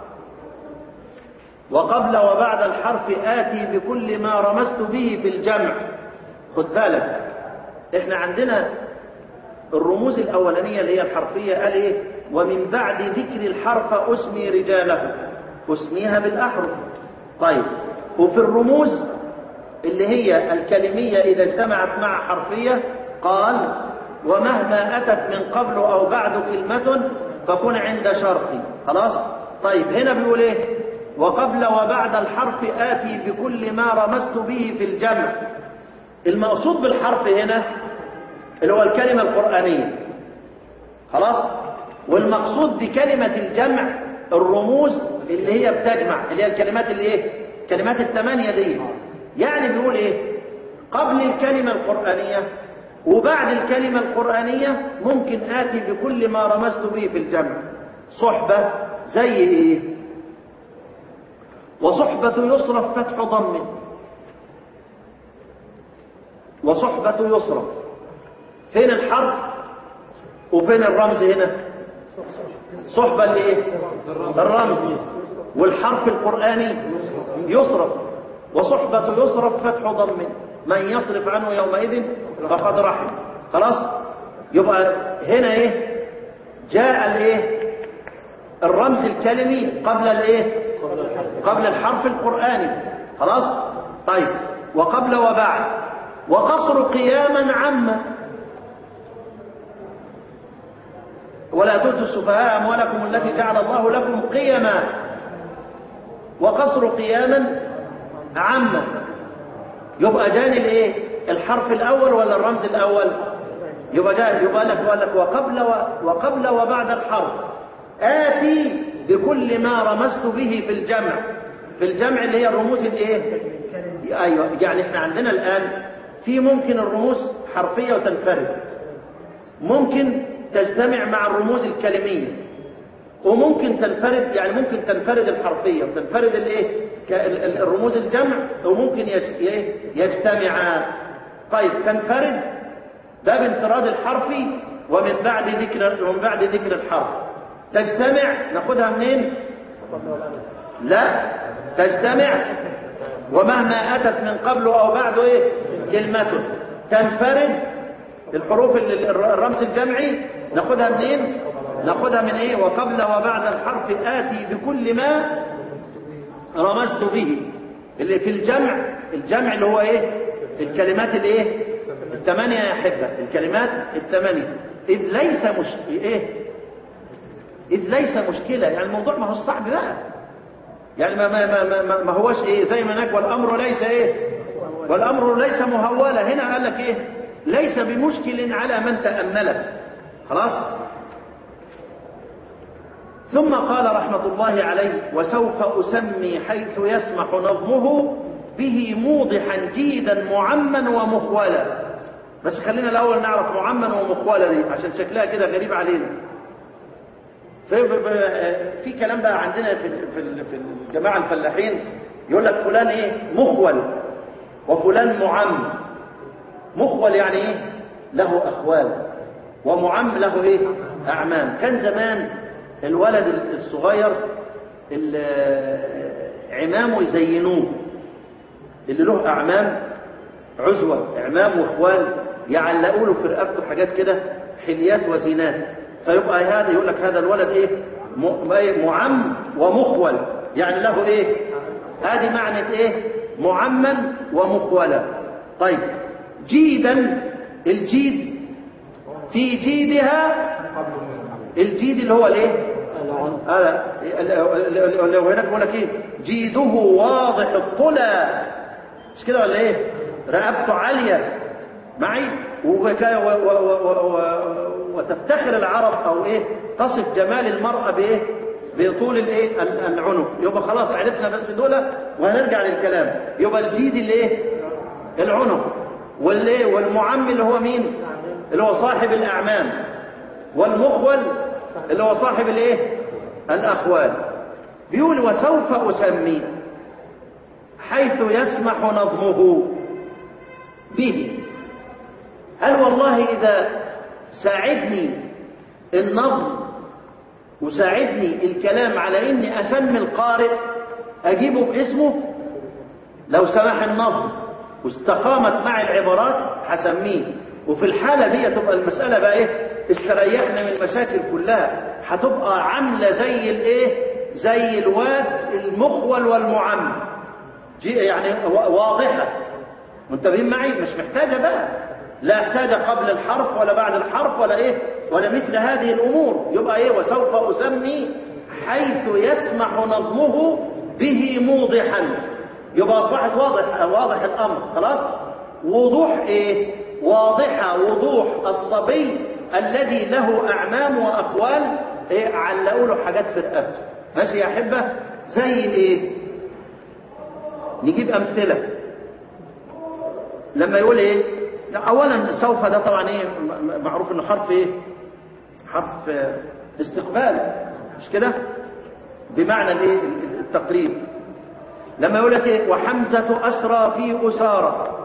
وقبل وبعد الحرف آتي بكل ما رمزت به في الجمع خد بالك احنا عندنا الرموز الأولانية اللي هي الحرفية قال ايه ومن بعد ذكر الحرف أسمي رجاله أسميها بالأحرف طيب وفي الرموز اللي هي الكلمية إذا اجتمعت مع حرفية قال ومهما أتت من قبل أو بعد كلمة فكن عند شرطي خلاص طيب هنا بيقول ايه وقبل وبعد الحرف آتي بكل ما رمزت به في الجمع المقصود بالحرف هنا اللي هو الكلمة القرآنية خلاص والمقصود بكلمة الجمع الرموز اللي هي بتجمع اللي هي الكلمات اللي ايه كلمات الثمانية دي يعني بيقول ايه قبل الكلمة القرآنية وبعد الكلمة القرآنية ممكن آتي بكل ما رمزت به في الجمع صحبة زي ايه وصحبة يصرف فتح ضم وصحبة يصرف فين الحرف وفين الرمز هنا صحبة اللي ايه الرمز والحرف القرآني يصرف وصحبة يصرف فتح ضم من يصرف عنه يومئذ فقد رحم خلاص يبقى هنا ايه جاء الايه الرمز الكلمي قبل الايه قبل الحرف القرآني خلاص طيب وقبل وبعد وقصر قياما عما ولا تؤتوا السفهاء أموالكم التي جعل الله لكم قيما وقصر قياما عما يبقى جاني الايه الحرف الاول ولا الرمز الاول يبقى جاء يبقى لك يبقى لك وقبل و... وقبل وبعد الحرف آتي بكل ما رمزت به في الجمع في الجمع اللي هي الرموز الايه ايوه يعني احنا عندنا الان في ممكن الرموز حرفيه وتنفرد ممكن تجتمع مع الرموز الكلميه وممكن تنفرد يعني ممكن تنفرد الحرفيه وتنفرد الايه ك- ال- ال- الرموز الجمع وممكن يج- إيه؟ يجتمعا طيب تنفرد باب انفراد الحرفي ومن بعد ذكر ومن بعد ذكر الحرف تجتمع ناخدها منين لا تجتمع ومهما أتت من قبل أو بعد إيه كلمة تنفرد الحروف ال- ال- الرمز الجمعي ناخدها منين ناخدها من إيه وقبل وبعد الحرف آتي بكل ما رمزت به اللي في الجمع الجمع اللي هو إيه الكلمات الإيه الثمانية يا حبة الكلمات الثمانية إذ ليس مش إيه إذ ليس مشكلة يعني الموضوع ما هو صعب بقى يعني ما ما ما ما, ما هوش ايه زي ما هناك والامر ليس ايه والامر ليس مهولا هنا قال لك ايه ليس بمشكل على من تامله خلاص ثم قال رحمه الله عليه وسوف اسمي حيث يسمح نظمه به موضحا جيدا معما ومخولا بس خلينا الاول نعرف معما ومخولا دي عشان شكلها كده غريب علينا في, في كلام بقى عندنا في في في الجماعه الفلاحين يقول لك فلان ايه مخول وفلان معم مخول يعني ايه له اخوال ومعم له ايه اعمام كان زمان الولد الصغير عمامه يزينوه اللي له اعمام عزوه اعمام واخوال يعلقوا له في رقبته حاجات كده حليات وزينات فيبقى هذا يقول لك هذا الولد ايه معم ومخول يعني له ايه هذه معنى ايه معما ومخولا طيب جيدا الجيد في جيدها الجيد اللي هو الايه هذا اللي هو هناك بيقول لك ايه جيده واضح الطلى مش كده ولا ايه رقبته عاليه معي وتفتخر العرب او ايه تصف جمال المرأة بايه بطول الايه العنق يبقى خلاص عرفنا بس دول وهنرجع للكلام يبقى الجيد اللي ايه العنق والايه والمعم اللي هو مين اللي هو صاحب الاعمام والمخول اللي هو صاحب الايه الاخوال بيقول وسوف اسمي حيث يسمح نظمه به هل والله إذا ساعدني النظم وساعدني الكلام على إني أسمي القارئ أجيبه باسمه لو سمح النظم واستقامت مع العبارات هسميه وفي الحالة دي تبقى المسألة بقى إيه استريحنا من المشاكل كلها هتبقى عاملة زي الإيه زي الواد المخول والمعم يعني واضحة منتبهين معي مش محتاجة بقى لا احتاج قبل الحرف ولا بعد الحرف ولا ايه ولا مثل هذه الامور يبقى ايه وسوف اسمي حيث يسمح نظمه به موضحا يبقى اصبحت واضح واضح الامر خلاص وضوح ايه واضحه وضوح الصبي الذي له اعمام واقوال ايه علقوا له حاجات في رقبته ماشي يا احبه زي ايه نجيب امثله لما يقول ايه اولا سوف ده طبعا ايه معروف انه حرف ايه حرف استقبال مش كده بمعنى الايه التقريب لما يقول لك ايه وحمزه اسرى في اساره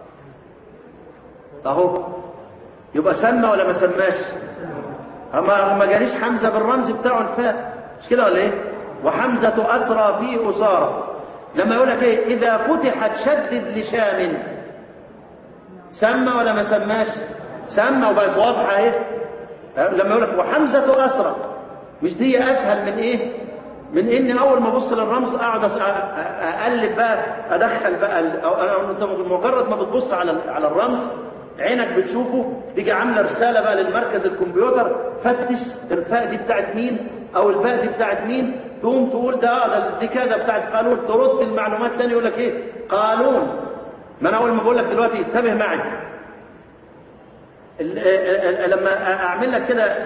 اهو يبقى سمى ولا ما سماش اما ما جاليش حمزه بالرمز بتاعه الفاء مش كده ولا ايه وحمزه اسرى في اساره لما يقول لك ايه اذا فتحت شدد لشام سمى ولا ما سماش سمى وبقت واضحه اهي لما يقول لك وحمزه اسرى مش دي اسهل من ايه من اني اول ما ابص للرمز اقعد اقلب بقى ادخل بقى انت مجرد ما بتبص على على الرمز عينك بتشوفه تيجي عامله رساله بقى للمركز الكمبيوتر فتش الفاء دي بتاعت مين او الباء دي بتاعت مين تقوم تقول ده ده دي كذا بتاعت قانون ترد المعلومات تاني يقول لك ايه قانون ما انا اول ما بقول لك دلوقتي انتبه معي لما اعمل لك كده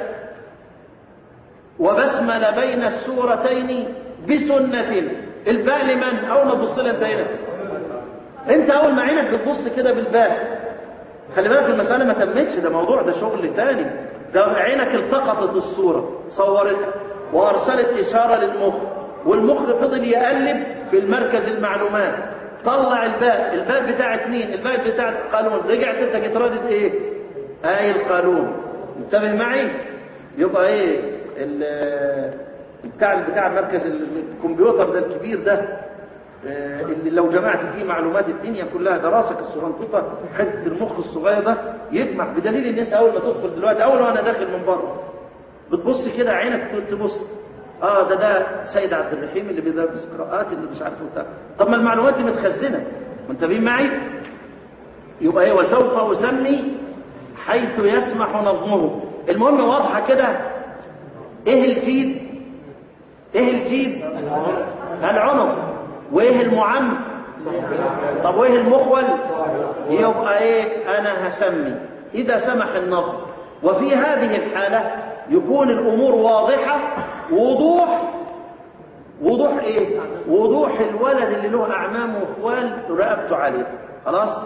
وبسمل بين السورتين بسنة الباء لمن اول ما تبص لها انت هنا انت اول ما عينك بتبص كده بالباء خلي بالك المسألة ما تمتش ده موضوع ده شغل تاني ده عينك التقطت الصورة صورتها وارسلت اشارة للمخ والمخ فضل يقلب في المركز المعلومات طلع الباء الباء بتاعت مين الباء بتاعت قانون رجعت انت جيت رادد ايه اي القانون انتبه معي يبقى ايه بتاع بتاع مركز الكمبيوتر ده الكبير ده اللي لو جمعت فيه معلومات الدنيا كلها دراسك الصغنطوطه حته المخ الصغير ده يجمع بدليل ان انت اول ما تدخل دلوقتي اول وانا داخل من بره بتبص كده عينك تبص اه ده ده سيد عبد الرحيم اللي بيدرس قراءات اللي مش عارف بتاع طب ما المعلومات دي متخزنه منتبهين معي يبقى ايه وسوف اسمي حيث يسمح نظمه المهم واضحه كده ايه الجيد ايه الجيد العنق وايه المعم طب وايه المخول يبقى ايه انا هسمي اذا سمح النظم وفي هذه الحالة يكون الامور واضحة وضوح وضوح ايه وضوح الولد اللي له اعمام واخوال رقبته عليه خلاص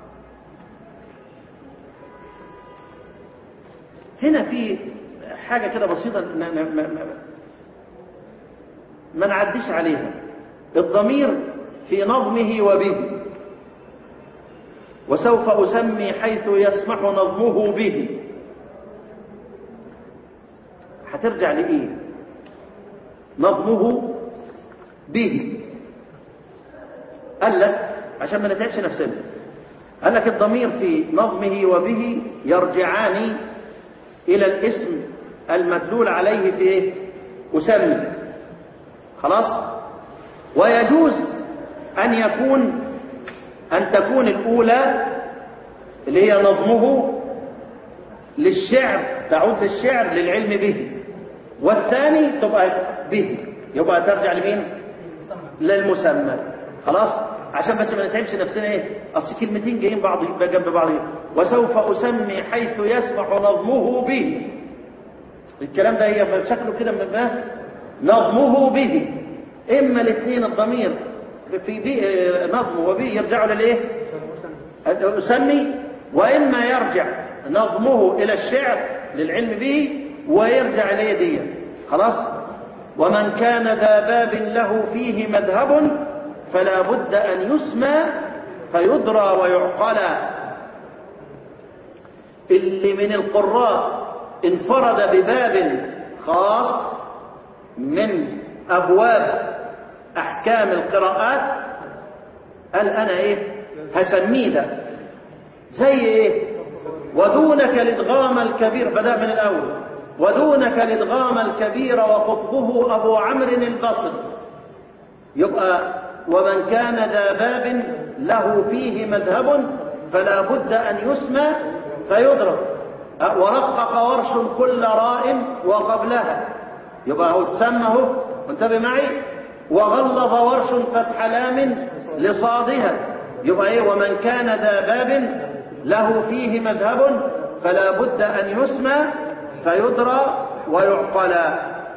هنا في حاجة كده بسيطة ما, ما, ما, ما, ما نعديش عليها الضمير في نظمه وبه وسوف أسمي حيث يسمح نظمه به هترجع لإيه نظمه به قال لك عشان ما نتعبش نفسنا قال لك الضمير في نظمه وبه يرجعان إلى الاسم المدلول عليه في إيه؟ أسمي خلاص ويجوز أن يكون أن تكون الأولى اللي هي نظمه للشعر تعود للشعر للعلم به والثاني تبقى به يبقى ترجع لمين للمسمى خلاص عشان بس ما نتعبش نفسنا ايه اصل كلمتين جايين بعض جنب بعض وسوف اسمي حيث يسمح نظمه به الكلام ده هي شكله كده ما نظمه به اما الاثنين الضمير في بي نظمه وبه يرجعوا للايه اسمي واما يرجع نظمه الى الشعر للعلم به ويرجع اليه دي خلاص ومن كان ذا باب له فيه مذهب فلا بد ان يسمى فيدرى ويعقل اللي من القراء انفرد بباب خاص من ابواب احكام القراءات قال انا ايه هسميه ده زي ايه ودونك الادغام الكبير بدا من الاول ودونك الادغام الكبير وخطبه ابو عمرو البصري يبقى ومن كان ذا باب له فيه مذهب فلا بد ان يسمى فيضرب ورقق ورش كل راء وقبلها يبقى هو تسمى هو انتبه معي وغلظ ورش فتح لام لصادها يبقى ايه ومن كان ذا باب له فيه مذهب فلا بد ان يسمى فيدرى ويعقل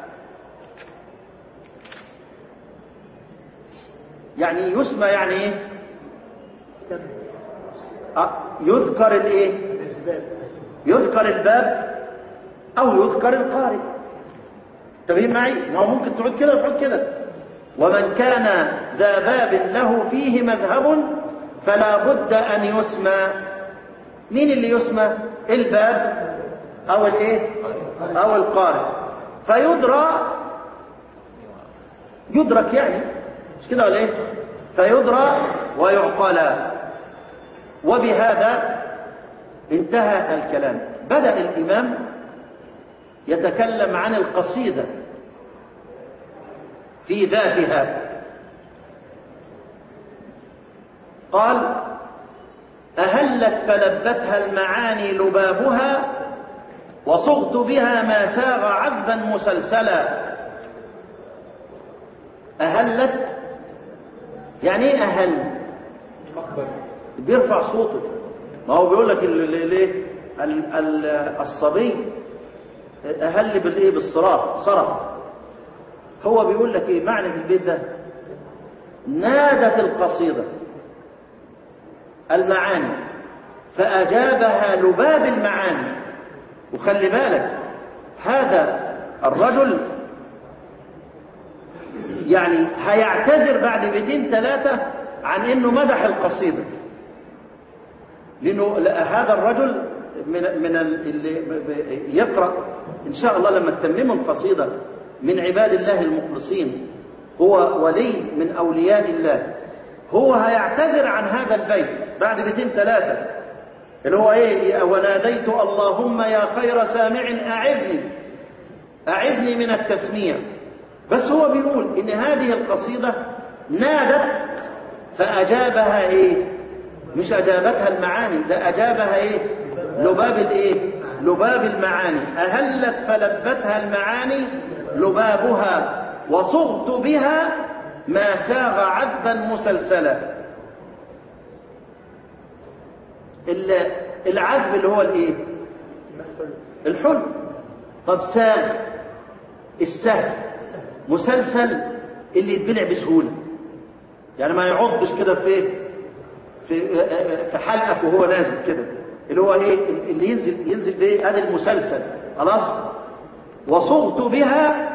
يعني يسمى يعني ايه أه يذكر الايه يذكر الباب او يذكر القارئ تبين معي ما هو ممكن تعود كده وتعود كده ومن كان ذا باب له فيه مذهب فلا بد ان يسمى مين اللي يسمى الباب او الايه او القارئ فيدرى يدرك يعني مش كده ولا ايه فيدرى ويعقل وبهذا انتهى الكلام بدأ الإمام يتكلم عن القصيدة في ذاتها قال أهلت فلبتها المعاني لبابها وصغت بها ما ساغ عذبا مسلسلا أهلت يعني ايه أهل بيرفع صوته ما هو بيقول لك ليه الصبي أهل بالإيه بالصراط صرف هو بيقول لك إيه معنى في البيت ده نادت القصيدة المعاني فأجابها لباب المعاني وخلي بالك هذا الرجل يعني هيعتذر بعد بيتين ثلاثة عن انه مدح القصيدة لانه هذا الرجل من من اللي يقرأ ان شاء الله لما تتمموا القصيدة من عباد الله المخلصين هو ولي من اولياء الله هو هيعتذر عن هذا البيت بعد بيتين ثلاثة اللي هو ايه وناديت اللهم يا خير سامع اعذني اعذني من التسميع بس هو بيقول ان هذه القصيدة نادت فاجابها ايه مش اجابتها المعاني ده اجابها ايه لباب الايه لباب المعاني اهلت فلبتها المعاني لبابها وصغت بها ما ساغ عذبا مسلسلا ال- العذب اللي هو الايه الحلم طب ساغ السهل مسلسل اللي يتبلع بسهوله يعني ما يعضش كده في ايه في في حلقك وهو نازل كده اللي هو ايه اللي ينزل ينزل بايه هذا المسلسل خلاص وصغت بها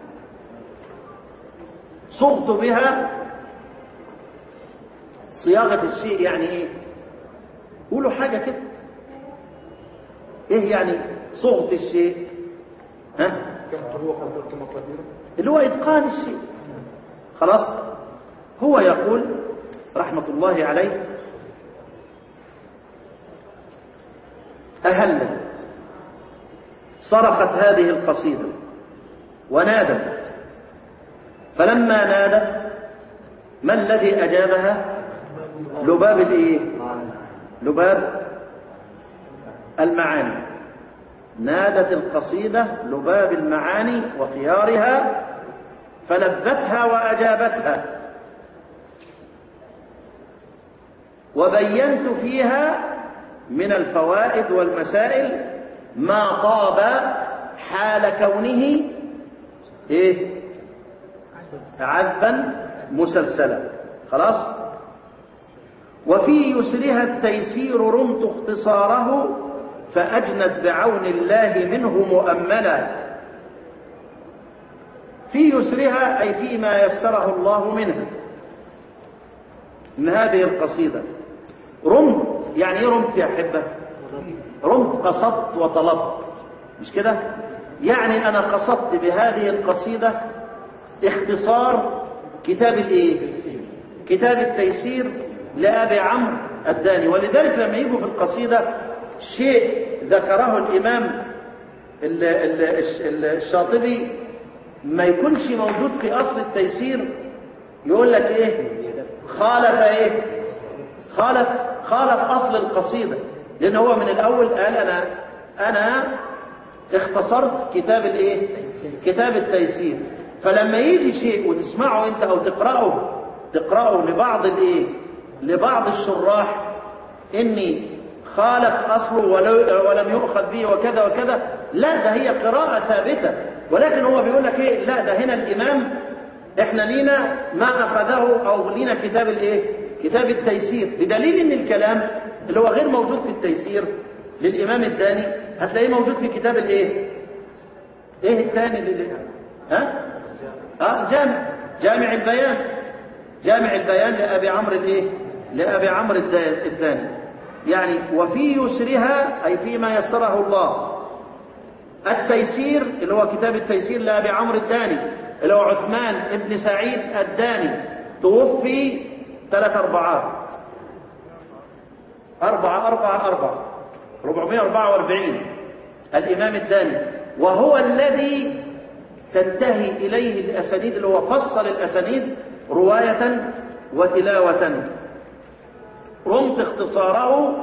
صغت بها صياغه الشيء يعني ايه قولوا حاجه كده ايه يعني صغت الشيء ها اللي هو اتقان الشيء خلاص هو يقول رحمه الله عليه أهلت صرخت هذه القصيدة ونادت فلما نادت ما الذي أجابها لباب الإيه لباب المعاني نادت القصيدة لباب المعاني وخيارها فلبتها وأجابتها وبينت فيها من الفوائد والمسائل ما طاب حال كونه ايه عذبا مسلسلا خلاص وفي يسرها التيسير رمت اختصاره فأجنت بعون الله منه مؤملا في يسرها أي فيما يسره الله منها من هذه القصيدة رمت يعني ايه رمت يا أحبة رمت قصدت وطلبت مش كده يعني أنا قصدت بهذه القصيدة اختصار كتاب الايه كتاب التيسير لأبي عمرو الداني ولذلك لما يجوا في القصيدة شيء ذكره الإمام ال- ال- الش- ال- الشاطبي ما يكونش موجود في أصل التيسير يقول لك إيه خالف إيه خالف خالف أصل القصيدة لأن هو من الأول قال أنا أنا اختصرت كتاب الإيه كتاب التيسير فلما يجي شيء وتسمعه أنت أو تقرأه تقرأه لبعض الإيه لبعض الشراح إني خالف أصله ولو- ولم يؤخذ به وكذا وكذا لا ده هي قراءة ثابتة ولكن هو بيقول لك إيه لا ده هنا الإمام إحنا لينا ما أخذه أو لينا كتاب الإيه كتاب التيسير بدليل إن الكلام اللي هو غير موجود في التيسير للإمام الثاني هتلاقيه موجود في كتاب الإيه إيه الثاني اللي ها اه جامع جامع البيان جامع البيان لأبي عمرو الإيه لأبي عمرو الدا- الثاني يعني وفي يسرها أي فيما يسره الله التيسير اللي هو كتاب التيسير لأبي عمرو الداني اللي هو عثمان ابن سعيد الداني توفي ثلاث أربعات أربعة أربعة أربعة 444 الإمام الداني وهو الذي تنتهي إليه الأسانيد اللي هو فصل الأسانيد رواية وتلاوة رمت اختصاره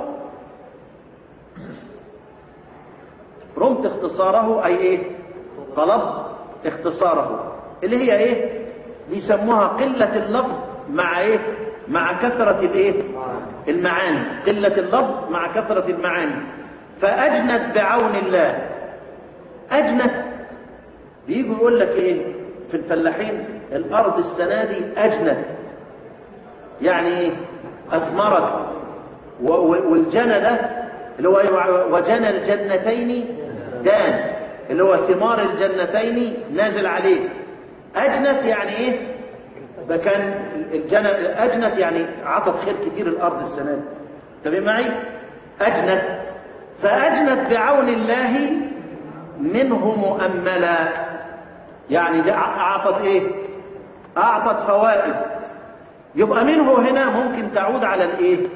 رمت اختصاره أي إيه طلب اختصاره اللي هي إيه بيسموها قلة اللفظ مع إيه مع كثرة الإيه المعاني قلة اللفظ مع كثرة المعاني فأجنت بعون الله أجنت بيجوا يقول لك إيه في الفلاحين الأرض السنة دي أجنت يعني إيه أثمرت و- و- والجنى ده اللي هو إيه؟ وجنى الجنتين دان اللي هو ثمار الجنتين نازل عليه أجنت يعني إيه ده كان الجنة أجنت يعني عطت خير كتير الأرض السنة دي تمام معي أجنت فأجنت بعون الله منه مؤملا يعني ده أعطت إيه أعطت فوائد يبقى منه هنا ممكن تعود على الإيه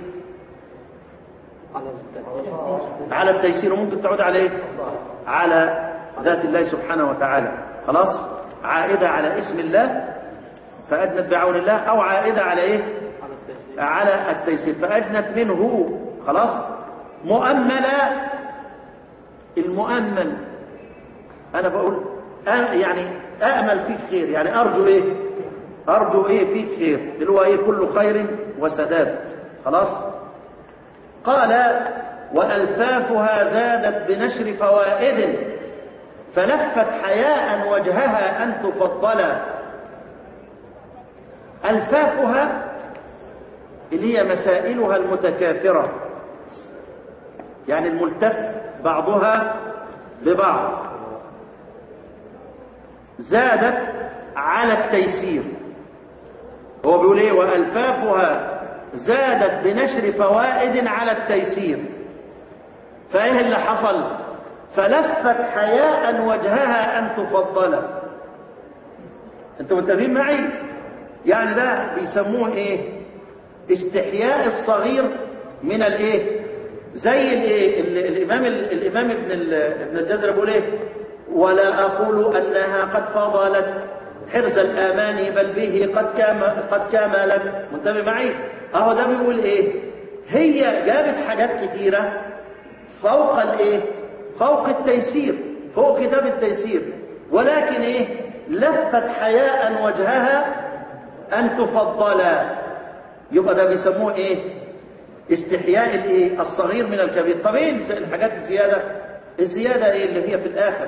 على التيسير وممكن تعود على إيه على ذات الله سبحانه وتعالى خلاص عائدة على اسم الله فأجنت بعون الله أو عائدة على إيه على التيسير فأجنت منه خلاص مؤملا المؤمل أنا بقول أ- يعني أأمل فيك خير يعني أرجو إيه أرجو إيه فيك خير اللي هو إيه كل خير وسداد خلاص قال وألفافها زادت بنشر فوائد فلفت حياء وجهها أن تفضل ألفافها اللي هي مسائلها المتكاثرة يعني الملتف بعضها ببعض زادت على التيسير هو بيقول ايه وألفافها زادت بنشر فوائد على التيسير فايه اللي حصل فلفت حياء وجهها أن تفضل انتوا متفقين معي يعني ده بيسموه ايه استحياء الصغير من الايه زي الايه ال- الامام ال- الامام ابن ال- ابن الجزر بيقول ايه ولا اقول انها قد فضلت حرز الاماني بل به قد كام قد كملت منتبه معي اهو ده بيقول ايه هي جابت حاجات كتيره فوق الايه فوق التيسير فوق كتاب التيسير ولكن ايه لفت حياء وجهها ان تفضل يبقى ده بيسموه ايه استحياء الايه الصغير من الكبير طب ايه الحاجات الزياده الزياده ايه اللي هي في الاخر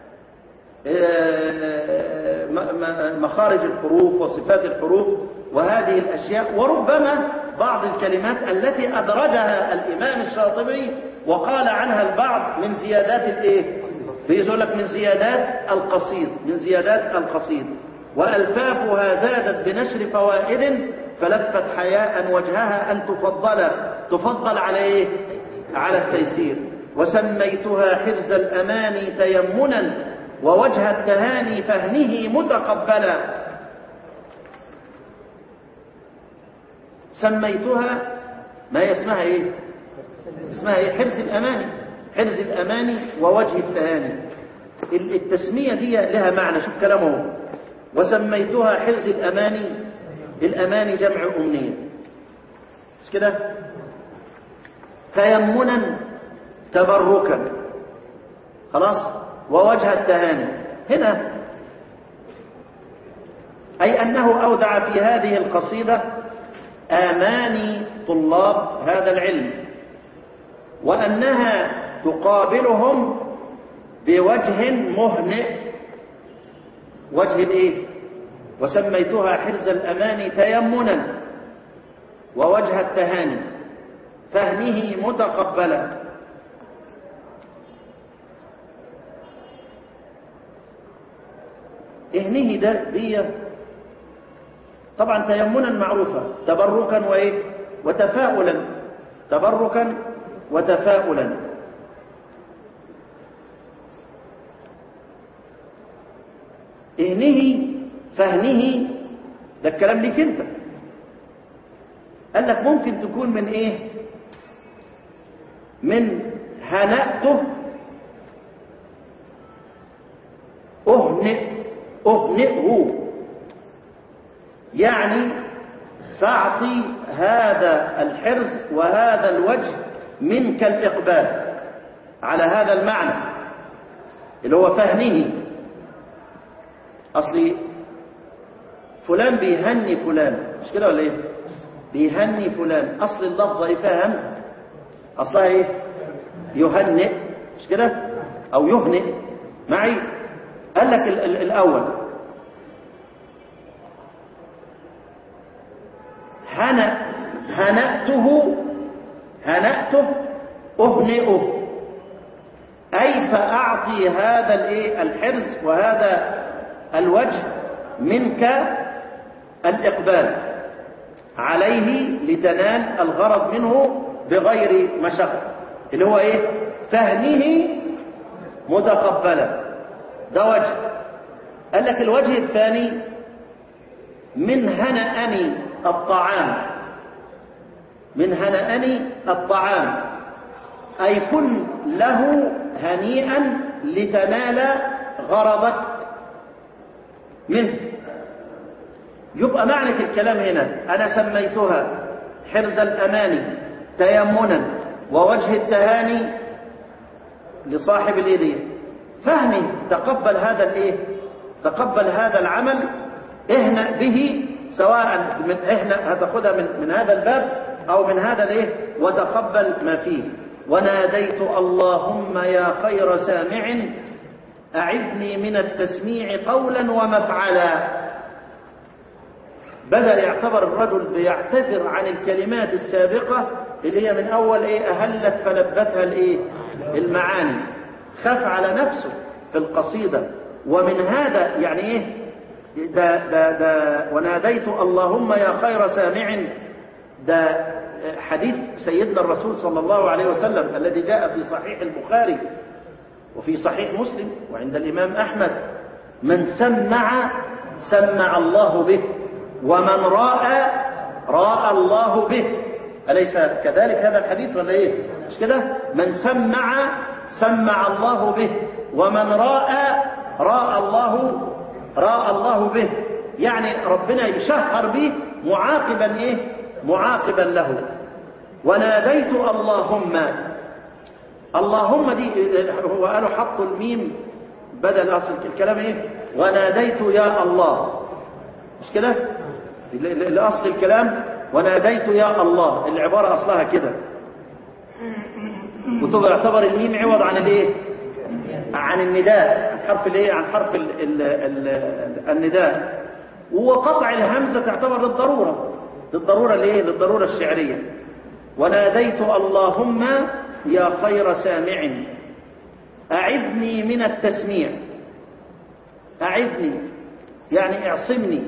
آه، م- م- مخارج الحروف وصفات الحروف وهذه الاشياء وربما بعض الكلمات التي ادرجها الامام الشاطبي وقال عنها البعض من زيادات الايه بيقول لك من زيادات القصيد من زيادات القصيد والفافها زادت بنشر فوائد فلفت حياء وجهها ان تفضل تفضل على ايه على التيسير وسميتها حرز الأمان تيمنا ووجه التهاني فهنه متقبلا سميتها ما هي اسمها ايه اسمها ايه حرز الأماني حرز الأماني ووجه التهاني ال- التسمية دي لها معنى شوف كلامه وسميتها حرز الأماني الأماني جمع أمنية مش كده تيمنا تبركا خلاص ووجه التهاني هنا أي أنه أودع في هذه القصيدة آماني طلاب هذا العلم وأنها تقابلهم بوجه مهنئ وجه الايه وسميتها حرز الأمان تيمنا ووجه التهاني فهنه متقبلا اهنه ده دي طبعا تيمنا معروفة تبركا وايه وتفاؤلا تبركا وتفاؤلا اهنه فهنه ده الكلام ليك انت قال لك ممكن تكون من ايه من هنأته أهنئ أهنئه يعني فاعطي هذا الحرز وهذا الوجه منك الإقبال على هذا المعنى اللي هو فهمه أصلي فلان بيهني فلان مش كده ولا ايه بيهني فلان أصل اللفظة ايه فيها همزة أصلها ايه يهنئ مش كده أو يهنئ معي قال لك ال- ال- الأول هنأ هنأته هنأته أهنئه أي فأعطي هذا الإيه الحرز وهذا الوجه منك الإقبال عليه لتنال الغرض منه بغير مشقة اللي هو إيه فهمه متقبلا ده وجه قال لك الوجه الثاني من هنأني الطعام من هنأني الطعام أي كن له هنيئا لتنال غرضك منه يبقى معنى الكلام هنا أنا سميتها حرز الأماني تيمنا ووجه التهاني لصاحب الإيدية فهمي تقبل هذا الايه تقبل هذا العمل اهنأ به سواء من احنا هتاخدها من من هذا الباب او من هذا الايه وتقبل ما فيه وناديت اللهم يا خير سامع اعذني من التسميع قولا ومفعلا بدأ يعتبر الرجل بيعتذر عن الكلمات السابقة اللي هي من أول إيه أهلت فلبتها الإيه المعاني خاف على نفسه في القصيدة ومن هذا يعني إيه ده, ده, ده وناديت اللهم يا خير سامع ده حديث سيدنا الرسول صلى الله عليه وسلم الذي جاء في صحيح البخاري وفي صحيح مسلم وعند الإمام أحمد من سمع سمع الله به ومن راى راى الله به أليس كذلك هذا الحديث ولا إيه مش كده من سمع سمع الله به ومن راى راى الله راى الله به يعني ربنا يشهر به معاقبا إيه معاقبا له وناديت اللهم اللهم دي هو قالوا حطوا الميم بدل اصل الكلام ايه وناديت يا الله مش كده لأصل الكلام وناديت يا الله العبارة أصلها كده وتبقى يعتبر الميم عوض عن الايه عن النداء عن حرف الايه عن حرف ال ال ال النداء وقطع الهمزة تعتبر للضرورة للضرورة الايه للضرورة الشعرية وناديت اللهم يا خير سامع أعذني من التسميع أعذني يعني اعصمني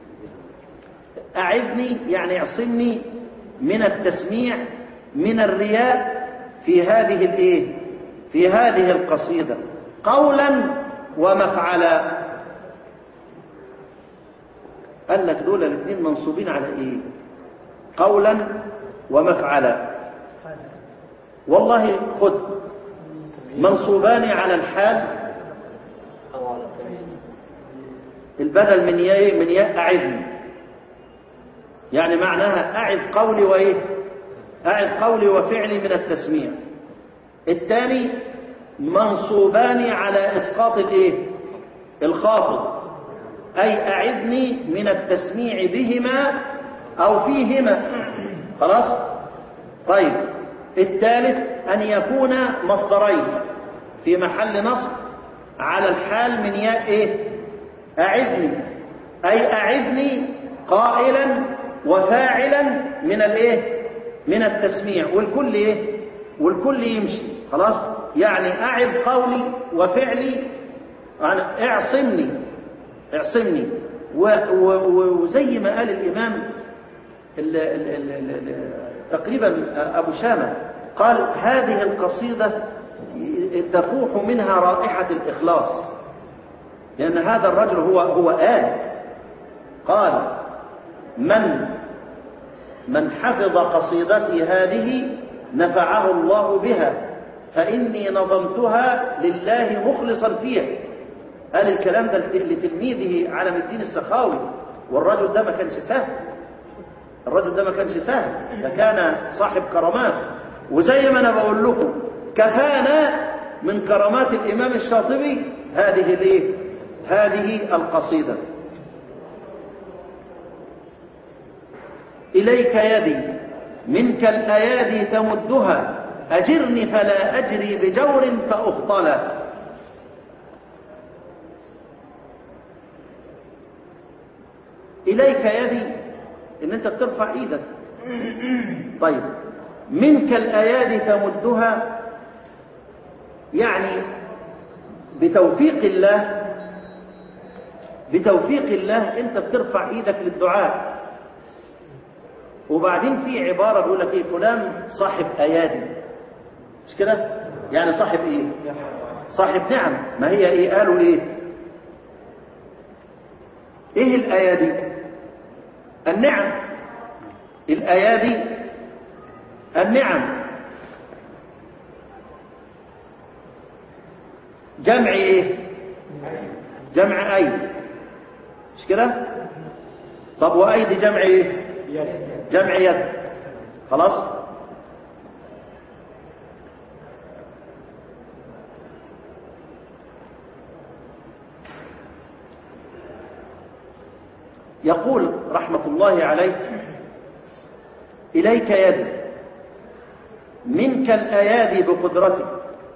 أعذني يعني اعصمني من التسميع من الرياء في هذه الايه في هذه القصيدة قولا ومفعلا قال لك دول الاثنين منصوبين على ايه قولا ومفعلا والله خذ منصوبان على الحال أو على التمييز البدل من ياء من ياء أعذني يعني معناها أعذ قولي وإيه أعذ قولي وفعلي من التسميع الثاني منصوبان على إسقاط الإيه الخافض أي أعذني من التسميع بهما أو فيهما خلاص طيب الثالث أن يكون مصدرين في محل نصب على الحال من ياء إيه أعذني أي أعذني قائلا وفاعلا من الايه من التسميع والكل ايه والكل يمشي خلاص يعني اعظ قولي وفعلي يعني اعصمني اعصمني و- و- وزي ما قال الامام ال ال ال ال ال تقريبا ابو شامه قال هذه القصيده تفوح منها رائحه الاخلاص لان هذا الرجل هو هو آل قال من من حفظ قصيدتي هذه نفعه الله بها فإني نظمتها لله مخلصا فيها قال الكلام ده لتلميذه علم الدين السخاوي والرجل ده ما كانش سهل الرجل ده ما كانش سهل ده كان صاحب كرامات وزي ما انا بقول لكم كفانا من كرامات الامام الشاطبي هذه الايه هذه القصيده إليك يدي منك الأيادي تمدها أجرني فلا أجري بجور فأخطلا إليك يدي إن أنت بترفع إيدك طيب منك الأيادي تمدها يعني بتوفيق الله بتوفيق الله أنت بترفع إيدك للدعاء وبعدين في عبارة بيقول لك ايه فلان صاحب ايادي مش كده يعني صاحب ايه صاحب نعم ما هي ايه قالوا ايه ايه الايادي النعم الايادي النعم جمع ايه جمع ايدي مش كده طب وايدي جمع ايه جمع يد خلاص يقول رحمة الله عليه إليك يدي منك الأيادي بقدرتك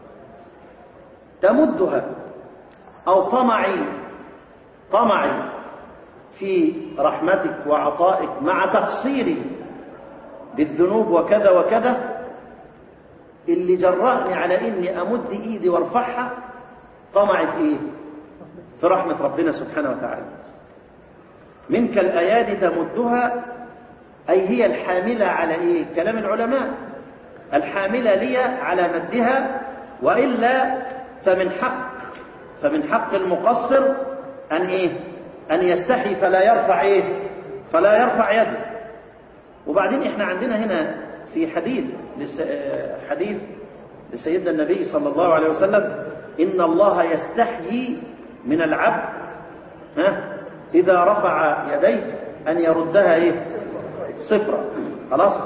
تمدها أو طمعي طمعي في رحمتك وعطائك مع تقصيري بالذنوب وكذا وكذا اللي جرأني على إني أمد إيدي وارفعها طمعي في إيه؟ في رحمة ربنا سبحانه وتعالى منك الأيادي تمدها أي هي الحاملة على إيه؟ كلام العلماء الحاملة لي على مدها وإلا فمن حق فمن حق المقصر أن إيه؟ أن يستحي فلا يرفع إيه؟ فلا يرفع يده وبعدين إحنا عندنا هنا في حديث لس... حديث لسيدنا النبي صلى الله عليه وسلم إن الله يستحيي من العبد ها إذا رفع يديه أن يردها إيه صفرا خلاص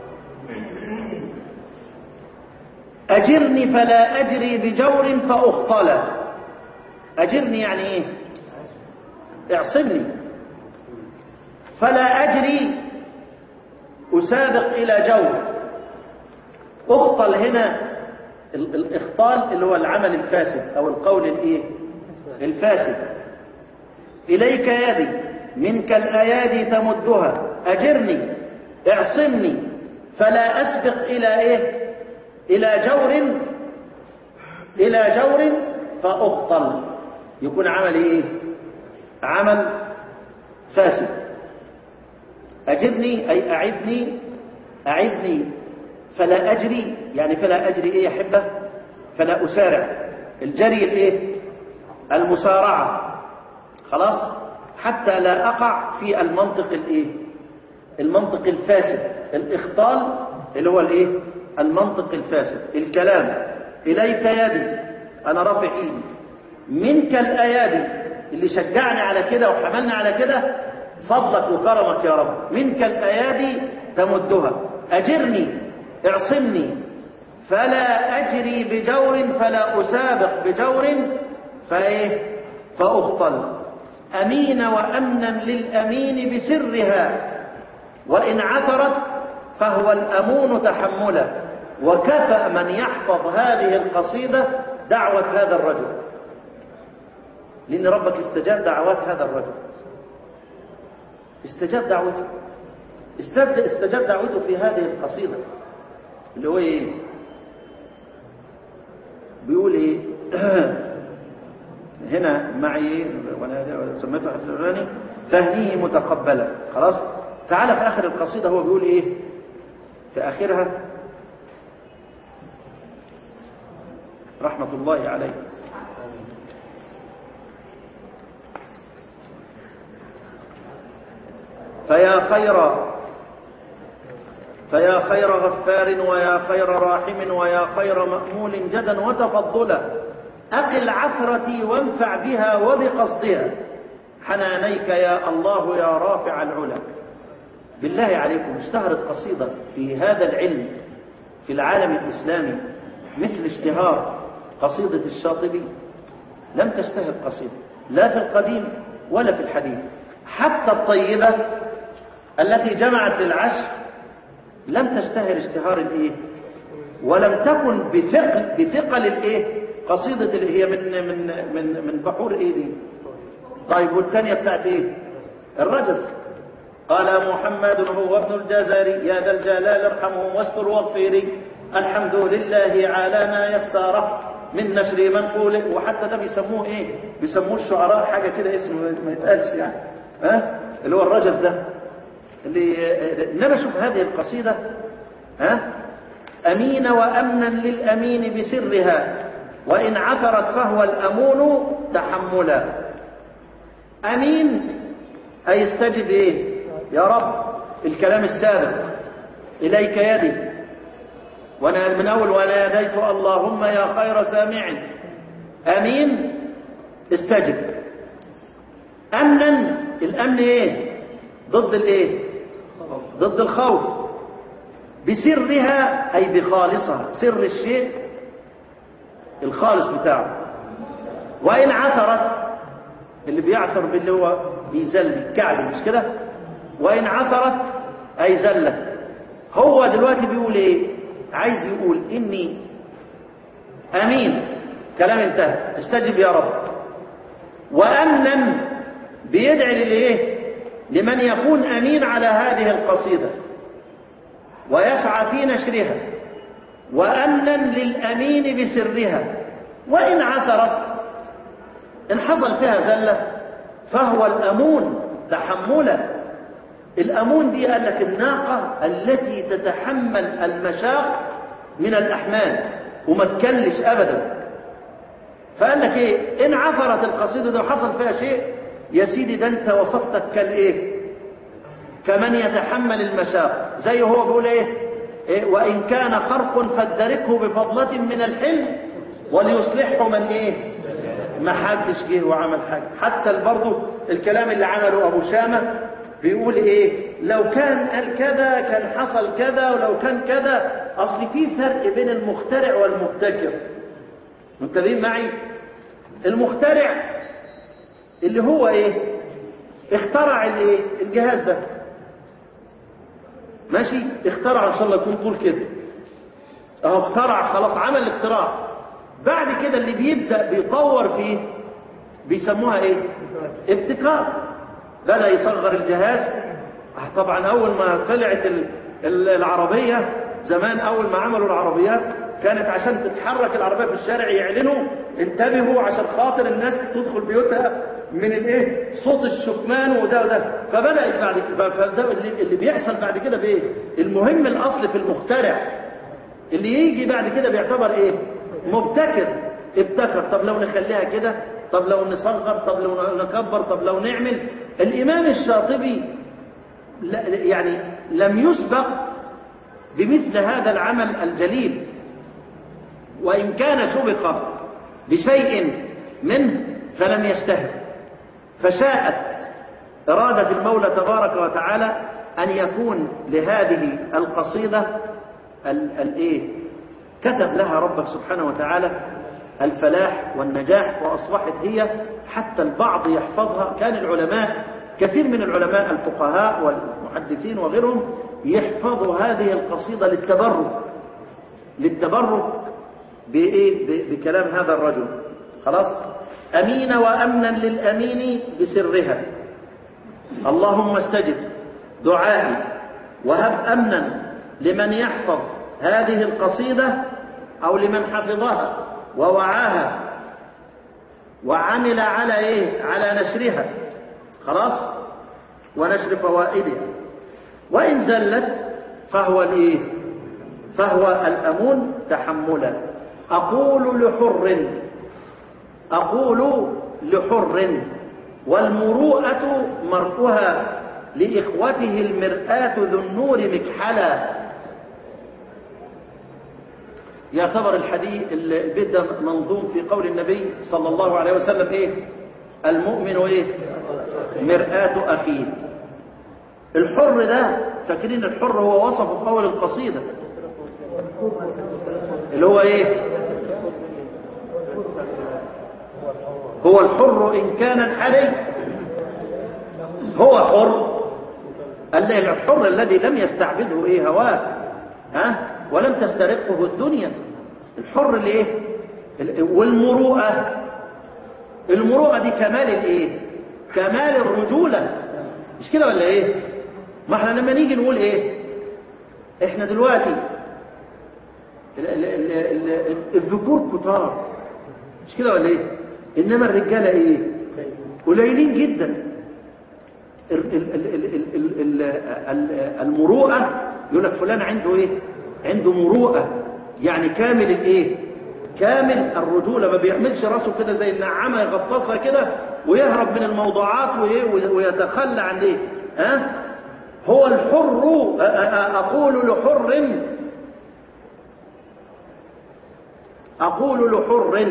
أجرني فلا أجري بجور فأخطل أجرني يعني إيه اعصمني فلا أجري أسابق إلى جور أخطل هنا الإخطال اللي هو العمل الفاسد أو القول الإيه الفاسد إليك يدي منك الأيادي تمدها أجرني اعصمني فلا أسبق إلى إيه إلى جور إلى جور فأخطل يكون عمل إيه عمل فاسد أجرني أي أعدني أعدني فلا أجري يعني فلا أجري إيه يا حبة فلا أسارع الجري الإيه المسارعة خلاص حتى لا أقع في المنطق الإيه المنطق الفاسد الإخطال اللي هو الإيه المنطق الفاسد الكلام إليك يدي أنا رافع إيدي منك الأيادي اللي شجعني على كده وحملنا على كده فضلك وكرمك يا رب منك الأيادي تمدها أجرني اعصمني فلا أجري بجور فلا أسابق بجور فإيه فأخطل أمين وأمنا للأمين بسرها وإن عثرت فهو الأمون تحملا وكفى من يحفظ هذه القصيدة دعوة هذا الرجل لأن ربك استجاب دعوات هذا الرجل استجاب دعوته استجاب دعوته في هذه القصيدة اللي هو ايه بيقول ايه هنا معي وانا سميته حفظ الأولاني فهنيه متقبلا خلاص تعالى في آخر القصيدة هو بيقول ايه في آخرها رحمة الله عليه فيا خير فيا خير غفار ويا خير راحم ويا خير مأمول جدا وتفضلا أقل عثرتي وانفع بها وبقصدها حنانيك يا الله يا رافع العلا بالله عليكم اشتهرت قصيدة في هذا العلم في العالم الإسلامي مثل اشتهار قصيدة الشاطبي لم تشتهر قصيدة لا في القديم ولا في الحديث حتى الطيبة التي جمعت العشر لم تشتهر اشتهار الايه ولم تكن بثقل بثقل الايه قصيدة اللي هي من من من من بحور ايه دي طيب والثانية بتاعت ايه الرجز قال محمد هو ابن الجزري يا ذا الجلال ارحمهم واستر واغفري الحمد لله على ما يسره من نشر منقول وحتى ده بيسموه ايه بيسموه الشعراء حاجة كده اسمه ما يتقالش يعني ها اللي هو الرجز ده اللي انما شوف هذه القصيدة ها أمين وأمنا للأمين بسرها وإن عثرت فهو الأمون تحملا أمين أي استجب إيه يا رب الكلام السابق إليك يدي وانا من أول وانا يديت اللهم يا خير سامع أمين استجب أمنا الأمن إيه ضد الإيه ضد الخوف بسرها أي بخالصها سر الشيء الخالص بتاعه وإن عثرت اللي بيعثر باللي هو بيزل كعب مش كده وإن عثرت أي زلت هو دلوقتي بيقول إيه عايز يقول إني أمين كلام انتهى استجب يا رب وأمنا بيدعي للإيه لمن يكون أمين على هذه القصيدة ويسعى في نشرها وأمنا للأمين بسرها وإن عثرت إن حصل فيها زلة فهو الأمون تحملا الأمون دي قال لك الناقة التي تتحمل المشاق من الأحمال وما تكلش أبدا فقال لك إيه إن عثرت القصيدة دي وحصل فيها شيء يا سيدي ده أنت وصفتك كالإيه كمن يتحمل المشاق زي هو بيقول إيه, إيه وإن كان خرق فادركه بفضلة من الحلم وليصلحه من إيه ما حدش جه وعمل حاجة حتى برضه الكلام اللي عمله أبو شامة بيقول إيه لو كان قال كذا كان حصل كذا ولو كان كذا أصل في فرق بين المخترع والمبتكر منتبهين معي المخترع اللي هو إيه اخترع الايه الجهاز ده ماشي اخترع ان شاء الله يكون طول كده اهو اخترع خلاص عمل الاختراع بعد كده اللي بيبدا بيطور فيه بيسموها ايه ابتكار بدا يصغر الجهاز طبعا اول ما طلعت العربيه زمان اول ما عملوا العربيات كانت عشان تتحرك العربيه في الشارع يعلنوا انتبهوا عشان خاطر الناس تدخل بيوتها من الايه صوت الشكمان وده وده فبدات بعد كده فده اللي, اللي بيحصل بعد كده بايه المهم الاصل في المخترع اللي يجي بعد كده بيعتبر ايه مبتكر ابتكر طب لو نخليها كده طب لو نصغر طب لو نكبر طب لو نعمل الامام الشاطبي يعني لم يسبق بمثل هذا العمل الجليل وان كان سبق بشيء منه فلم يشتهر فشاءت إرادة المولى تبارك وتعالى أن يكون لهذه القصيدة الإيه كتب لها ربك سبحانه وتعالى الفلاح والنجاح وأصبحت هي حتى البعض يحفظها كان العلماء كثير من العلماء الفقهاء والمحدثين وغيرهم يحفظوا هذه القصيدة للتبرك للتبرك بإيه بكلام هذا الرجل خلاص أمين وأمنا للأمين بسرها اللهم استجب دعائي وهب أمنا لمن يحفظ هذه القصيدة أو لمن حفظها ووعاها وعمل على إيه على نشرها خلاص ونشر فوائدها وإن زلت فهو الإيه فهو الأمون تحملا أقول لحر أقول لحر والمروءة مرءها لإخوته المرآة ذو النور مكحلا يعتبر الحديث البيت ده منظوم في قول النبي صلى الله عليه وسلم ايه المؤمن ايه مرآة أخيه الحر ده فاكرين الحر هو وصفه في أول القصيدة اللي هو ايه هو الحر إن كان الحري هو حر الحر الذي لم يستعبده ايه هواه ها ولم تسترقه الدنيا الحر اللي ايه والمروءة المروءة دي كمال الايه كمال الرجولة مش كده ولا ايه ما احنا لما نيجي نقول ايه احنا دلوقتي الذكور كتار مش كده ولا ايه انما الرجاله ايه قليلين جدا المروءه يقول لك فلان عنده ايه عنده مروءه يعني كامل الايه كامل الرجوله ما بيعملش راسه كده زي النعامه يغطسها كده ويهرب من الموضوعات ويتخلى عن ايه ها هو الحر اقول لحر اقول لحر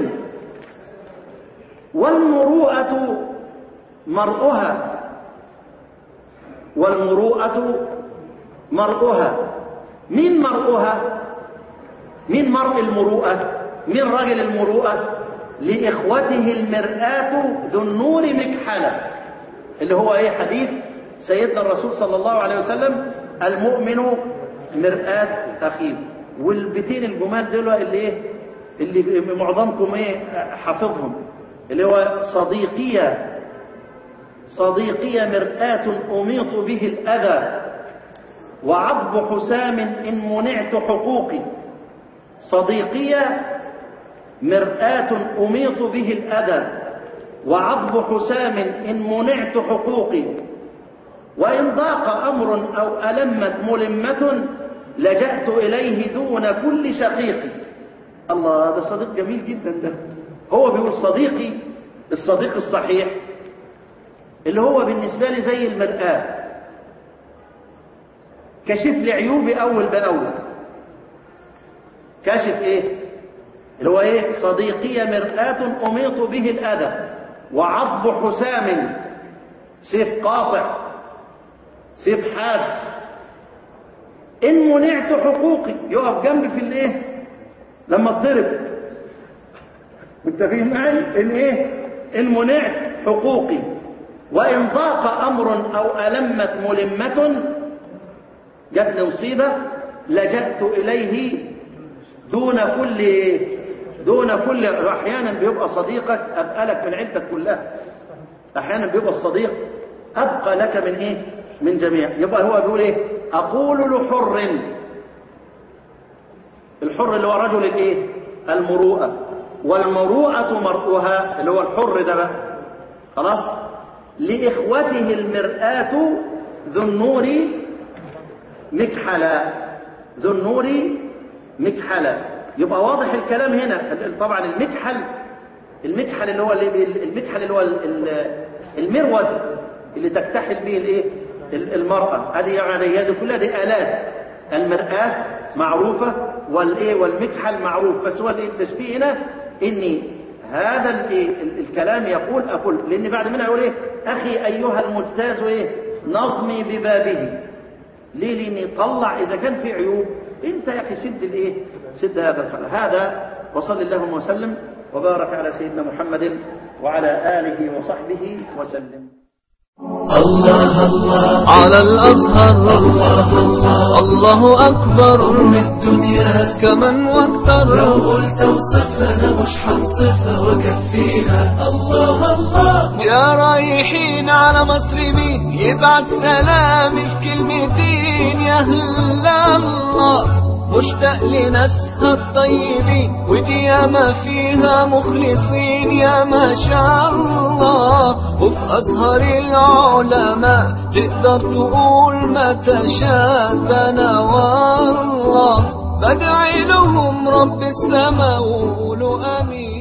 والمروءة مرؤها والمروءة مرؤها مين مرؤها مين مرء المروءة مين راجل المروءة لإخوته المرآة ذو النور مكحلة اللي هو ايه حديث سيدنا الرسول صلى الله عليه وسلم المؤمن مرآة أخيه والبيتين الجمال دول اللي ايه اللي معظمكم ايه حافظهم اللي هو صديقية صديقية مرآة أميط به الأذى وعضب حسام إن منعت حقوقي صديقية مرآة أميط به الأذى وعضب حسام إن منعت حقوقي وإن ضاق أمر أو ألمت ملمة لجأت إليه دون كل شقيق الله ده صديق جميل جدا ده هو بيقول صديقي الصديق الصحيح اللي هو بالنسبة لي زي المرآة كشف لي عيوبي أول بأول كشف إيه اللي هو إيه صديقي مرآة أميط به الأذى وعض حسام سيف قاطع سيف حاد إن منعت حقوقي يقف جنبي في الإيه لما اتضرب متفقين معي إن إيه إن منعت حقوقي وإن ضاق أمر أو ألمت ملمة جاتني مصيبة لجأت إليه دون كل دون كل أحيانا بيبقى صديقك أبقى لك من عيلتك كلها أحيانا بيبقى الصديق أبقى لك من إيه من جميع يبقى هو بيقول إيه أقول لحر الحر اللي هو رجل الإيه المروءة والمروءة مرؤها اللي هو الحر ده بقى خلاص لإخوته المرآة ذو النور مكحلا ذو النور مكحلا يبقى واضح الكلام هنا طبعا المكحل المكحل اللي هو المكحل اللي هو المرود اللي تكتحل به الايه المرأة هذه يعني هذه كلها دي آلات المرآة معروفة والايه والمكحل معروف بس هو التشبيه هنا اني هذا الايه الكلام يقول اقول لان بعد منها يقول ايه اخي ايها المجتاز ايه نظمي ببابه ليه لاني طلع اذا كان في عيوب انت يا اخي سد الايه سد هذا الخلل هذا وصل اللهم وسلم وبارك على سيدنا محمد وعلى اله وصحبه وسلم الله الله على الأزهر الله الله الله أكبر قرب الدنيا كمن واكتر لو قلت وصفنا مش حنصفها وكفيها الله الله يا رايحين على مصر مين يبعت سلامي في كلمتين يا هلا الله مشتاق لناسها الطيبين ودي ياما فيها مخلصين يا ما شاء الله وفي أزهر العلماء تقدر تقول ما تشاء ده أنا والله بدعي لهم رب السماء وقولوا آمين